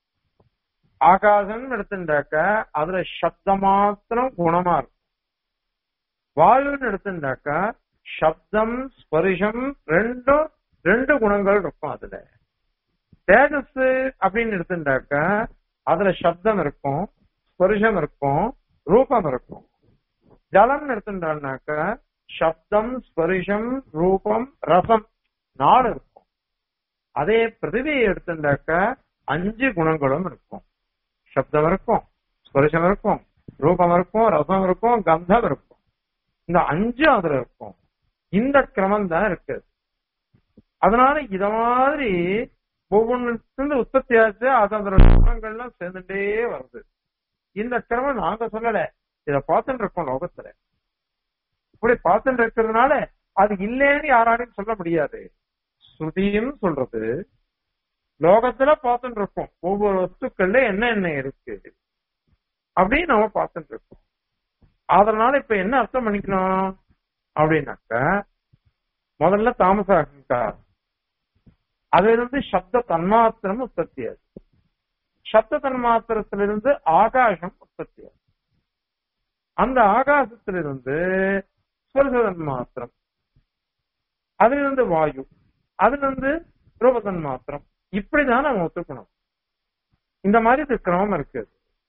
ஆகாசம் எடுத்துட்டாக்க அதுல சப்த மாத்திரம் குணமா இருக்கும் வாயுன்னு எடுத்துட்டாக்க சப்தம் ஸ்பரிசம் ரெண்டும் ரெண்டு குணங்கள் இருக்கும் அதுல தேஜஸ் அப்படின்னு எடுத்துட்டாக்க அதுல சப்தம் இருக்கும் ஸ்பரிசம் இருக்கும் ரூபம் இருக்கும் ஜலம் எடுத்துட்டாக்க சப்தம் ஸ்பரிசம் ரூபம் ரசம் நாலு இருக்கும் அதே பிருத்திவியை எடுத்துட்டாக்க அஞ்சு குணங்களும் இருக்கும் சப்தம் இருக்கும் ஸ்பரிசம் இருக்கும் ரூபம் இருக்கும் ரசம் இருக்கும் கந்தம் இருக்கும் இந்த அஞ்சு அதுல இருக்கும் இந்த கிரமம் தான் இருக்கு அதனால இத மாதிரி ஒவ்வொன்னு உற்பத்தி ஆச்சு அது அதோட குணங்கள்லாம் சேர்ந்துட்டே வருது இந்த கிரமம் நாங்க சொல்லல இத பார்த்துட்டு இருக்கோம் லோகத்துல இப்படி பார்த்துட்டு இருக்கிறதுனால அது இல்லைன்னு யாராலையும் சொல்ல முடியாது ஸ்ருதியும் சொல்றது லோகத்துல பார்த்துட்டு இருக்கோம் ஒவ்வொரு வஸ்துக்கள்ல என்ன என்ன இருக்கு அப்படின்னு நம்ம பார்த்துட்டு இருக்கோம் அதனால இப்ப என்ன அர்த்தம் பண்ணிக்கணும் அப்படின்னாக்க முதல்ல தாமச அகங்கார் அதுல இருந்து சப்த தன்மாத்திரம் உற்பத்தி ஆகுது சப்த தன்மாத்திரத்திலிருந்து ஆகாசம் உற்பத்தி ஆகுது அந்த ஆகாசத்திலிருந்து ஸ்பர்ச தன்மாத்திரம் அதிலிருந்து வாயு அதிலிருந்து ரூப தன்மாத்திரம் இப்படிதான் நம்ம ஒத்துக்கணும் இந்த மாதிரி இது கிரமம் இருக்கு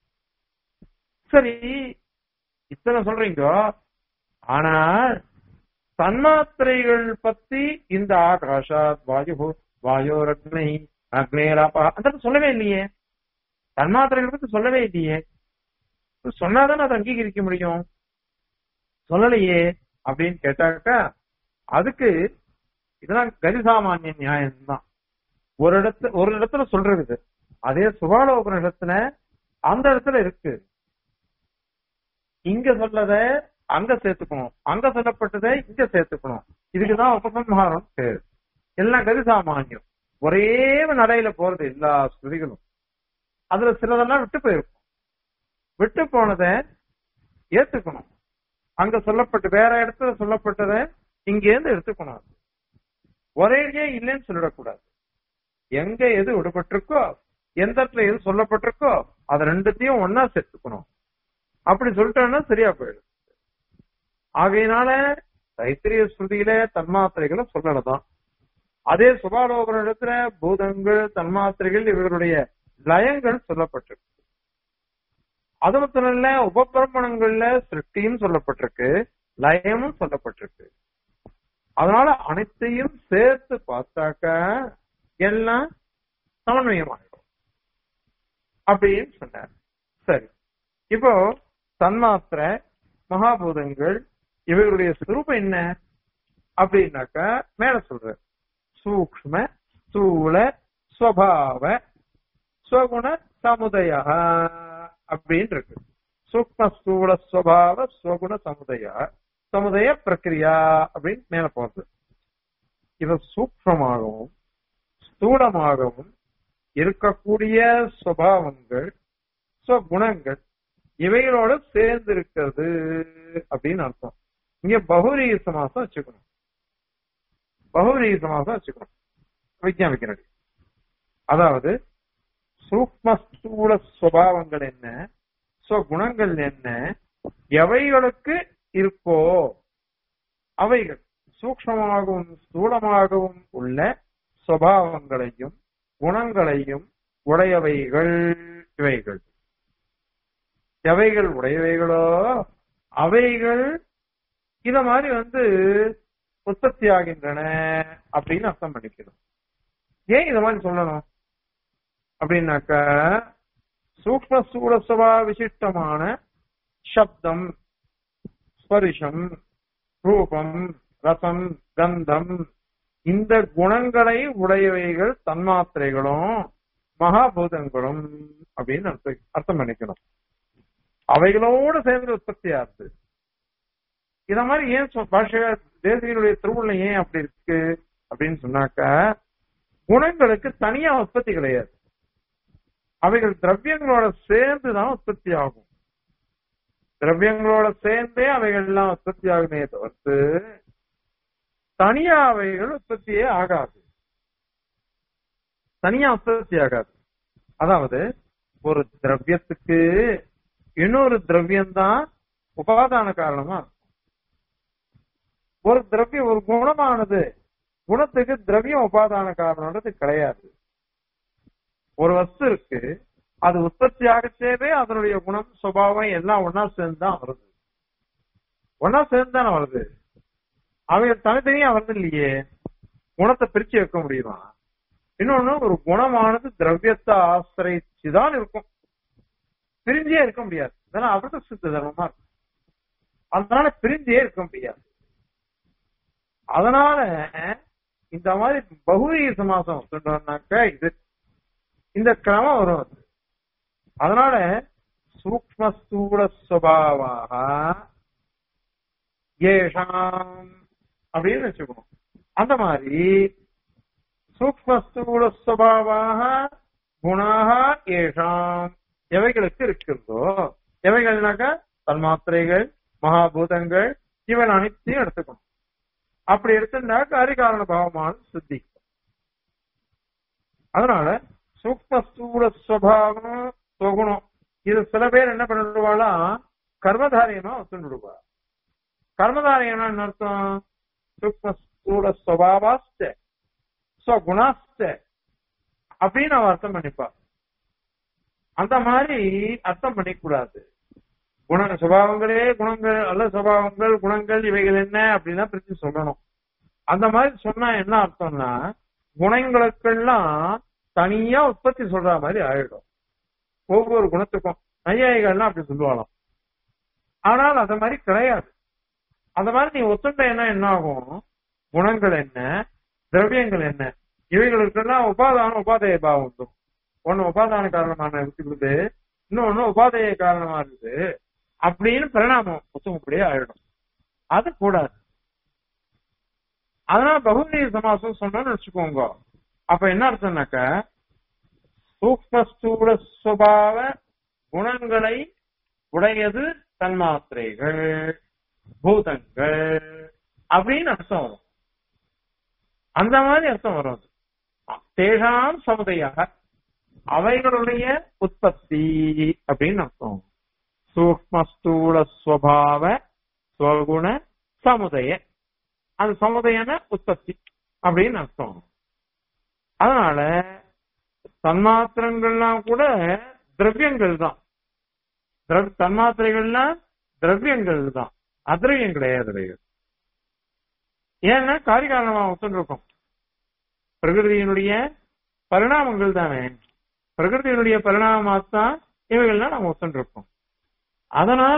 சரி இத்தனை சொல்றீங்க ஆனா தன்மாத்திரைகள் பத்தி இந்த ஆகாஷா வாயு வாயு அக்னி அக்னேராபா அந்த சொல்லவே இல்லையே தன்மாத்திரைகள் பத்தி சொல்லவே இல்லையே சொன்னாதானே அதை அங்கீகரிக்க முடியும் சொல்லலையே அப்படின்னு கேட்டாக்கா அதுக்கு இதெல்லாம் கரிசாமானிய நியாயம் தான் ஒரு இடத்துல ஒரு இடத்துல சொல்றது அதே சுபாலோபன இடத்துல அந்த இடத்துல இருக்கு இங்க சொல்லத அங்க சேர்த்துக்கணும் அங்க சொல்லப்பட்டதை இங்க சேர்த்துக்கணும் இதுக்குதான் உபசம்ஹாரம் பேரு எல்லாம் கதிசாமானியம் ஒரே நடையில போறது எல்லா ஸ்ருதிகளும் அதுல சிலதெல்லாம் விட்டு போயிருக்கும் விட்டு போனதை ஏத்துக்கணும் அங்க சொல்லப்பட்டு வேற இடத்துல சொல்லப்பட்டதை இங்க இருந்து எடுத்துக்கணும் ஒரேடியே இல்லைன்னு சொல்லிடக்கூடாது எங்க எது விடுபட்டிருக்கோ எந்த இடத்துல எது சொல்லப்பட்டிருக்கோ அதை ரெண்டுத்தையும் ஒன்னா சேர்த்துக்கணும் அப்படி சொல்லிட்டோம்னா சரியா போயிடும் ஆகையினால தைத்திரிய ஸ்ருதியில தன்மாத்திரைகளை சொல்லலாம் அதே சுபாலோகன இடத்துல பூதங்கள் தன்மாத்திரைகள் இவர்களுடைய லயங்கள் சொல்லப்பட்டிருக்கு அது மட்டும் இல்ல உபபிரமணங்கள்ல சிருஷ்டியும் சொல்லப்பட்டிருக்கு லயமும் சொல்லப்பட்டிருக்கு அதனால அனைத்தையும் சேர்த்து பார்த்தாக்க எல்லாம் சமன்வயமாயிடும் அப்படின்னு சொன்னார் சரி இப்போ தன்மாத்திரை மகாபூதங்கள் இவர்களுடைய சுரூபம் என்ன அப்படின்னாக்க மேல சொல்ற சூக்ம ஸ்தூல ஸ்வபாவ ஸ்வகுண சமுதய அப்படின்னு இருக்கு சூக்ம ஸ்தூல ஸ்வபாவ ஸ்வகுண சமுதய சமுதய பிரக்கிரியா அப்படின்னு மேல போறது இவ சூக்மமாகவும் ஸ்தூலமாகவும் இருக்கக்கூடிய சுவாவங்கள் குணங்கள் இவைகளோட சேர்ந்து இருக்கிறது அப்படின்னு அர்த்தம் இங்க பகுரீக சமாசம் வச்சுக்கணும் பகுரீக சமாசம் வச்சுக்கணும் விஞ்ஞாபிக்கிறது அதாவது சூக்ம ஸ்தூல சுவாவங்கள் என்ன குணங்கள் என்ன எவைகளுக்கு இருக்கோ அவைகள் சூக்மமாகவும் ஸ்தூலமாகவும் உள்ள சுவாவங்களையும் குணங்களையும் உடையவைகள் இவைகள் எவைகள் உடையவைகளோ அவைகள் இத மாதிரி வந்து உற்பத்தி ஆகின்றன அப்படின்னு அர்த்தம் பண்ணிக்கணும் ஏன் இத மாதிரி சொல்லணும் அப்படின்னாக்க சூக்ம சூழசவா விசிஷ்டமான சப்தம் ஸ்பரிஷம் ரூபம் ரசம் கந்தம் இந்த குணங்களை உடையவைகள் தன்மாத்திரைகளும் மகாபூதங்களும் அப்படின்னு அர்த்த- அர்த்தம் பண்ணிக்கணும் அவைகளோடு சேர்ந்து உற்பத்தி ஆகுது இத மாதிரி ஏன் சொ- பாஷ தேசியனுடைய திருவுள்ள ஏன் அப்படி இருக்கு அப்படின்னு சொன்னாக்க குணங்களுக்கு தனியா உற்பத்தி கிடையாது அவைகள் திரவியங்களோட சேர்ந்து தான் உற்பத்தி ஆகும் திரவியங்களோட சேர்ந்தே அவைகள் எல்லாம் உற்பத்தி ஆகுமே தவிர்த்து தனியா அவைகள் உற்பத்தியே ஆகாது தனியா உற்பத்தி ஆகாது அதாவது ஒரு திரவியத்துக்கு இன்னொரு திரவியம் தான் உபாதான காரணமா இருக்கும் ஒரு திரவியம் ஒரு குணமானது குணத்துக்கு திரவியம் உபாதான காரணம்ன்றது கிடையாது ஒரு வஸ்து இருக்கு அது உற்பத்தி ஆகச்சேவே அதனுடைய குணம் சுபாவம் எல்லாம் ஒன்னா சேர்ந்து தான் வருது ஒன்னா சேர்ந்து தானே வருது அவைகள் தனித்தனியா வருது இல்லையே குணத்தை பிரிச்சு வைக்க முடியுமா இன்னொன்னு ஒரு குணமானது திரவியத்தை ஆசிரிச்சுதான் இருக்கும் பிரிஞ்சே இருக்க முடியாது இதெல்லாம் அமிர்த சித்த தர்மமா இருக்கும் அதனால பிரிஞ்சே இருக்க முடியாது அதனால இந்த மாதிரி பகுவீக சமாசம் சொன்னோம்னாக்க இது இந்த கிரமம் வரும் அது. அதனால சூக்ம ஸ்தூல சுபாவாக ஏஷாம் அப்படின்னு வச்சுக்கணும் அந்த மாதிரி சூக்ம ஸ்தூல சுபாவாக குணாக ஏஷாம் எவைகளுக்கு இருக்கிறதோ எவைகள்னாக்க தன்மாத்திரைகள் மகாபூதங்கள் இவன் அனைத்தையும் எடுத்துக்கணும் அப்படி எடுத்துட்டா காரிகாரண பாவமான சித்தி அதனால சூக்ம ஸ்தூல சுவாவம் சுகுணம் இது சில பேர் என்ன பண்ணிடுவாளா கர்மதாரியமா ஒத்துண்டுடுவா கர்மதாரியம்னா என்ன அர்த்தம் சூக்ம ஸ்தூல சுவாவாஸ்ட ஸ்வகுணாஸ்ட அப்படின்னு அவ அர்த்தம் பண்ணிப்பா அந்த மாதிரி அர்த்தம் பண்ணிக்கூடாது குண சுபாவங்களே குணங்கள் அல்ல சுபாவங்கள் குணங்கள் இவைகள் என்ன அப்படின்னா பிரிச்சு சொல்லணும் அந்த மாதிரி சொன்னா என்ன அர்த்தம்னா குணங்களுக்கெல்லாம் தனியா உற்பத்தி சொல்ற மாதிரி ஆயிடும் ஒவ்வொரு குணத்துக்கும் நையாயிகள்லாம் அப்படி சொல்லுவாளாம் ஆனால் அந்த மாதிரி கிடையாது அந்த மாதிரி நீ ஒத்துட்டேன்னா என்ன ஆகும் குணங்கள் என்ன திரவியங்கள் என்ன இவைகளுக்கெல்லாம் உபாதான உபாதைய பாவம் உண்டு ஒண்ணு உபாதான காரணமான இருக்குது இன்னொன்னு உபாதைய காரணமா இருக்குது அப்படின்னு பரிணாமம் ஒத்துமைப்படியே ஆயிடும் அது கூடாது அதனால பகுநீக சமாசம் சொன்னோம்னு வச்சுக்கோங்க அப்ப என்ன அர்த்தம்னாக்க சூக்மஸ்தூல சுபாவ குணங்களை உடையது தன்மாத்திரைகள் பூதங்கள் அப்படின்னு அர்த்தம் வரும் அந்த மாதிரி அர்த்தம் வரும் அது. தேஷாம் சமுதையாக அவைகளுடைய உற்பத்தி அப்படின்னு அர்த்தம் சூக்மஸ்தூல ஸ்வபாவ ஸ்வகுண சமுதய அது சமுதயன உற்பத்தி அப்படின்னு அர்த்தம் அதனால தன்மாத்திரங்கள்லாம் கூட திரவியங்கள் தான் திரவ- தன்மாத்திரைகள்லாம் திரவியங்கள் தான் அதிரவியம் கிடையாது அவைகள். ஏன்னா காரிகாரணமா ஒத்துருக்கும் பிரகிருதியினுடைய பரிணாமங்கள் தானே பிரகிருதியினுடைய பரிணாமத்தான் இவைகள்லாம் நம்ம ஒத்துருக்கோம் அதனால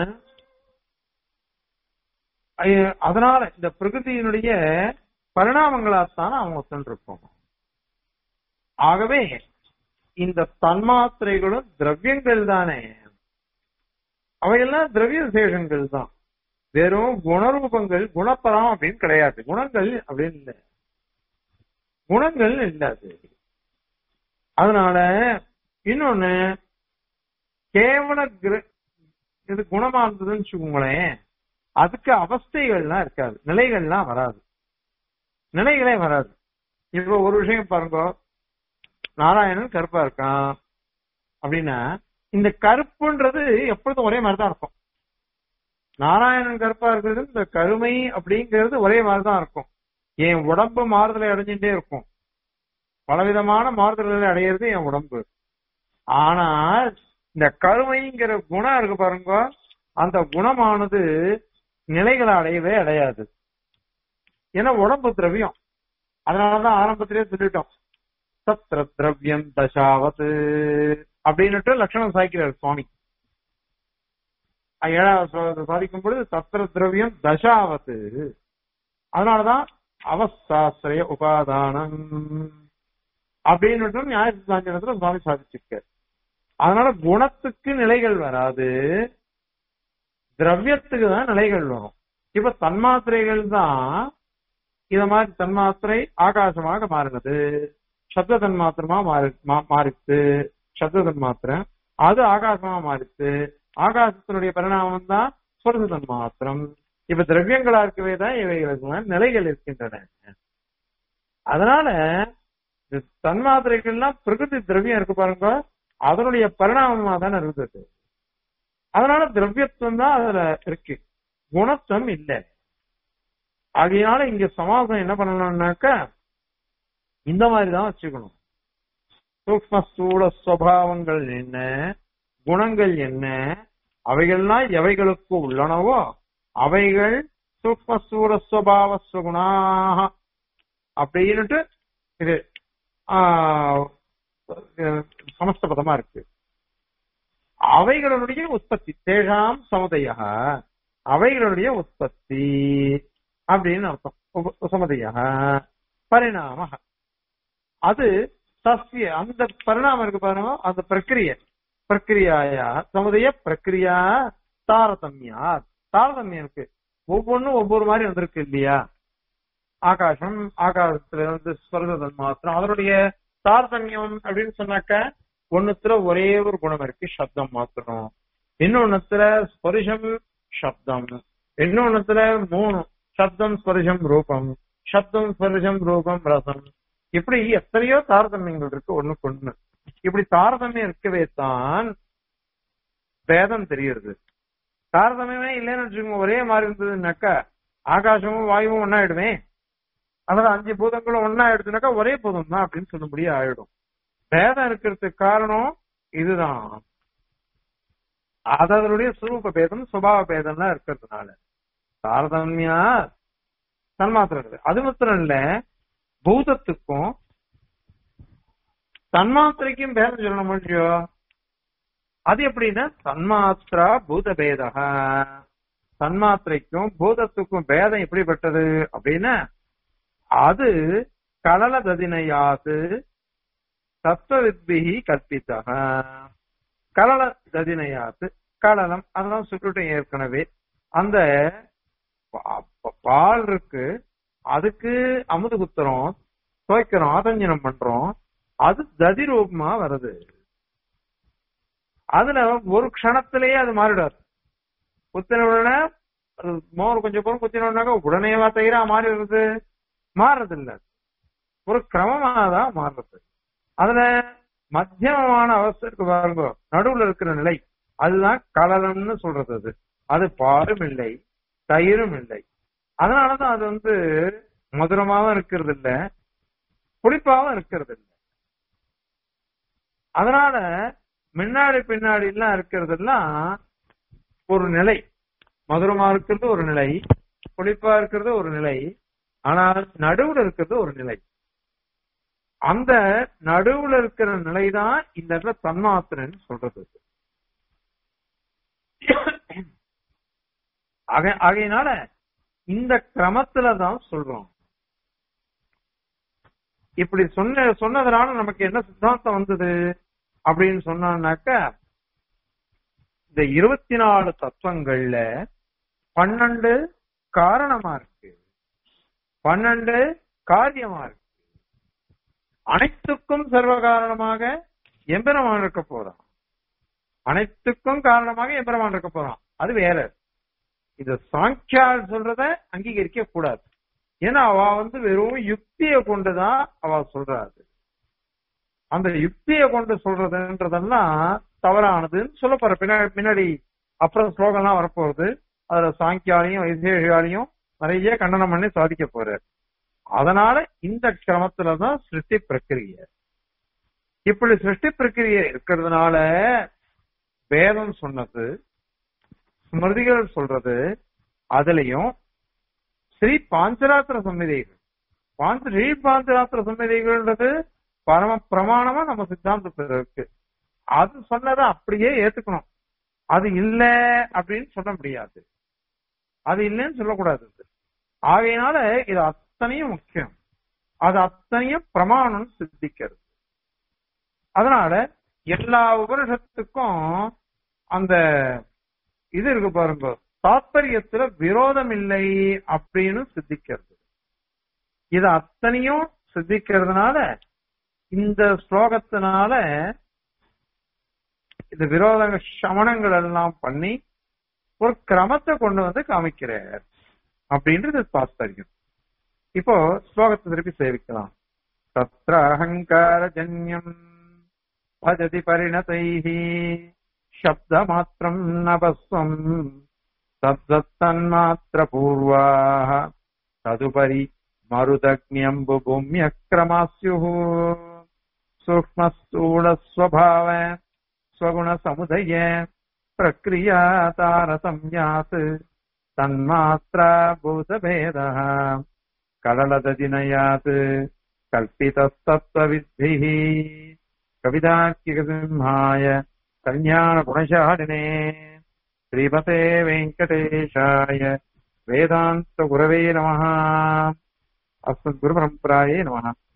ஐய- அதனால இந்த பிரகிருதியினுடைய பரிணாமங்களாத்தான் அவங்க ஒத்துருக்கோம் ஆகவே இந்த தன்மாத்திரைகளும் திரவியங்கள் தானே அவையெல்லாம் திரவிய விசேஷங்கள் தான் வெறும் குணரூபங்கள் குணப்பரம் அப்படின்னு கிடையாது குணங்கள் அப்படின்னு இல்லை குணங்கள் இல்ல அது அதனால இன்னொன்னு கேவல கிர- இது குணமா இருந்ததுன்னு வச்சுக்கோங்களேன் அதுக்கு அவஸ்தைகள்லாம் இருக்காது நிலைகள்லாம் வராது நிலைகளே வராது இப்ப ஒரு விஷயம் பாருங்க நாராயணன் கருப்பா இருக்கான் அப்படின்னா இந்த கருப்புன்றது எப்பொழுதும் ஒரே மாதிரி தான் இருக்கும் நாராயணன் கருப்பா இருக்கிறது இந்த கருமை அப்படிங்கிறது ஒரே மாதிரி தான் இருக்கும் என் உடம்பு மாறுதலை அடைஞ்சுட்டே இருக்கும் பலவிதமான மாறுதல்களை அடையிறது என் உடம்பு ஆனால் இந்த கருமைங்கிற குணம் இருக்கு பாருங்க அந்த குணமானது நிலைகளை அடையவே அடையாது ஏன்னா உடம்பு திரவியம் அதனாலதான் ஆரம்பத்திலேயே சொல்லிட்டோம் சத்திர திரவியம் தசாவத் அப்படின்னுட்டு லட்சணம் சாய்க்கிறார் சுவாமி ஏழாவது ஸ்லோகத்தை சாதிக்கும் பொழுது சத்திர திரவியம் தசாவத் அதனாலதான் அவசாஸ்திரய உபாதானம் அப்படின்னு நியாய சித்தாந்தத்துல சுவாமி சாதிச்சிருக்காரு அதனால குணத்துக்கு நிலைகள் வராது திரவியத்துக்கு தான் நிலைகள் வரும் இப்ப தன்மாத்திரைகள் தான் இத மாதிரி தன்மாத்திரை ஆகாசமாக மாறினது சப்த தன்மாத்திரமா மாறி மா- மாறிச்சு சப்த தன்மாத்திரை அது ஆகாசமா மாறிச்சு ஆகாசத்தினுடைய பரிணாமம் தான் ஸ்வரச தன்மாத்திரம் இப்ப திரவியங்களா இருக்கவே தான் இவைகளுக்கு நிலைகள் இருக்கின்றன அதனால இந்த தன்மாத்திரைகள்லாம் பிரகிருதி திரவியம் இருக்கு பாருங்க அதனுடைய பரிணாமமா தானே இருக்குது அதனால திரவியத்துவம் தான் அதுல இருக்கு குணத்துவம் இல்லை ஆகையினால இங்க சமாசம் என்ன பண்ணணும்னாக்கா இந்த மாதிரிதான் வச்சுக்கணும் சூக்ம ஸ்தூல சுவாவங்கள் என்ன குணங்கள் என்ன அவைகள்லாம் எவைகளுக்கு உள்ளனவோ அவைகள் சூக்ம ஸ்தூல சுவாவ சுகுணாக அப்படின்னுட்டு இது ஆஹ், சமஸ்த பதமா இருக்கு அவைகளுடைய உற்பத்தி தேஷாம் சமுதைய அவைகளுடைய உற்பத்தி அப்படின்னு அர்த்தம் உப- சமுதைய பரிணாம அது சஸ்ய அந்த பரிணாமம் இருக்கு பாருங்க அந்த பிரக்கிரிய பிரக்கிரியாயா சமுதைய பிரக்கிரியா தாரதமியா தாரதமியம் இருக்கு ஒவ்வொன்றும் ஒவ்வொரு மாதிரி வந்திருக்கு இல்லையா ஆகாசம் ஆகாசத்துல இருந்து ஸ்வரதன் மாத்திரம் அதனுடைய தாரதமியம் அப்படின்னு சொன்னாக்க ஒண்ணுத்துல ஒரே ஒரு குணம் இருக்கு சப்தம் மாத்திரம் இன்னொன்னுத்துல ஸ்பரிசம் சப்தம் இன்னொன்னுத்துல மூணு சப்தம் ஸ்பரிசம் ரூபம் சப்தம் ஸ்பரிசம் ரூபம் ரசம் இப்படி எத்தனையோ தாரதமியங்கள் இருக்கு ஒண்ணுக்கு ஒண்ணு இப்படி தாரதமியம் இருக்கவே தான் பேதம் தெரியுது தாரதமியமே இல்லைன்னு வச்சுக்கோங்க ஒரே மாதிரி இருந்ததுன்னாக்கா ஆகாசமும் வாயுவும் ஒன்னாயிடுமே அதாவது அஞ்சு பூதங்களும் ஒன்னா ஆயிடுச்சுனாக்கா ஒரே பூதம் தான் அப்படின்னு சொல்லும்படியே ஆயிடும் பேதம் இருக்கிறதுக்கு காரணம் இதுதான் அதனுடைய சுரூப பேதம் சுபாவ பேதம்லாம் இருக்கிறதுனால தாரதமியா தன்மாத்திரம் இருக்கு அது மாத்திரம் இல்ல பூதத்துக்கும் தன்மாத்திரைக்கும் பேதம் சொல்ல முடியும் அது எப்படின்னா தன்மாத்திரா பூத பேதக தன்மாத்திரைக்கும் பூதத்துக்கும் பேதம் எப்படிப்பட்டது அப்படின்னா அது கலல ததினையாது தத்துவவித்பிகி கற்பித்தக கலல ததினையாது கலலம் அதெல்லாம் சொல்லிட்டேன் ஏற்கனவே அந்த பா- பா- பால் இருக்கு அதுக்கு அமுது குத்துறோம் துவைக்கிறோம் ஆதஞ்சனம் பண்றோம் அது ததி ரூபமா வருது அதுல ஒரு க்ஷணத்திலேயே அது மாறிடாது குத்தின உடனே அது மோர் கொஞ்சம் பொருள் குத்தின உடனே உடனேவா தயிரா மாறிடுறது மாறுறது இல்ல ஒரு கிரமமா தான் மாறுறது அதுல மத்தியமமான அவஸ்தை இருக்கு பாருங்க நடுவுல இருக்கிற நிலை அதுதான் கலலம்னு சொல்றது அது அது பாலும் இல்லை தயிரும் இல்லை அதனாலதான் அது வந்து மதுரமாவும் இருக்கிறது இல்ல புளிப்பாவும் இருக்கிறது இல்ல அதனால முன்னாடி பின்னாடி எல்லாம் இருக்கிறது எல்லாம் ஒரு நிலை மதுரமா இருக்கிறது ஒரு நிலை புளிப்பா இருக்கிறது ஒரு நிலை ஆனால் நடுவுல இருக்கிறது ஒரு நிலை அந்த நடுவுல இருக்கிற நிலைதான் இந்த இடத்துல தன்மாத்திரன்னு சொல்றது ஆக- ஆகையினால இந்த கிரமத்துல தான் சொல்றோம் இப்படி சொன்ன சொன்னதுனால நமக்கு என்ன சித்தாந்தம் வந்தது அப்படின்னு சொன்னாக்க இந்த இருபத்தி நாலு தத்துவங்கள்ல பன்னெண்டு காரணமா இருக்கு பன்னெண்டு காரியமா இருக்கு அனைத்துக்கும் சர்வ காரணமாக எம்பெருமான் இருக்க போறான் அனைத்துக்கும் காரணமாக எம்பெருமான் இருக்க போறான் அது வேற இது சாங்கியால் சொல்றத அங்கீகரிக்க கூடாது ஏன்னா அவ வந்து வெறும் யுக்தியை கொண்டுதான் அவ சொல்றாரு அந்த யுக்தியை கொண்டு சொல்றதுன்றதெல்லாம் தவறானதுன்னு சொல்ல போற பின்னாடி பின்னாடி அப்புறம் ஸ்லோகம்லாம் வரப்போகுது அதுல சாங்கியாலையும் வைசேஷியாலையும் நிறைய கண்டனம் பண்ணி சாதிக்க போறாரு அதனால இந்த கிரமத்துலதான் சிருஷ்டி பிரக்கிரிய இப்படி சிருஷ்டி பிரக்கிரிய இருக்கிறதுனால வேதம் சொன்னது ஸ்மிருதிகள் சொல்றது அதுலயும் ஸ்ரீ பாஞ்சராத்திர சம்மிதைகள் பாஞ்ச ஸ்ரீ பாஞ்சராத்திர சம்மிதைகள்ன்றது பரம பிரமாணமா நம்ம சித்தாந்தத்துல இருக்கு அது சொன்னதை அப்படியே ஏத்துக்கணும் அது இல்ல அப்படின்னு சொல்ல முடியாது அது இல்லைன்னு சொல்லக்கூடாது ஆகையினால இது அத்தனையும் முக்கியம் அது அத்தனையும் பிரமாணம் சித்திக்கிறது அதனால எல்லா உபனிஷத்துக்கும் அந்த இது இருக்கு பாருங்க தாத்பரியத்துல விரோதம் இல்லை அப்படின்னு சித்திக்கிறது இது அத்தனையும் சித்திக்கிறதுனால இந்த ஸ்லோகத்தினால இந்த விரோத சமணங்கள் எல்லாம் பண்ணி ஒரு கிரமத்தை கொண்டு வந்து காமிக்கிறார் அப்படின்றது தாத்பரியம் இப்போ ஸ்லோகத்தை திருப்பி சேவிக்கலாம் தத்ர அகங்கார ஜன்யம் பஜதி பரிணதைः शब्दमात्रम् नभस्वम् तद्दत्तन्मात्रपूर्वाः तदुपरि मरुदग्न्यम्बुभूम्यक्रमास्युः सूक्ष्मस्थूलस्वभाव स्वगुणसमुदय प्रक्रियातारसंज्ञात् तन्मात्रा भूतभेदः कललदजिनयात् कल्पितस्तत्त्वविद्भिः कविदाख्यसिंहाय कल्याणगुणशालिने श्रीमते वेङ्कटेशाय वेदान्तगुरवे नमः अस्मद्गुरुपरम्परायै नमः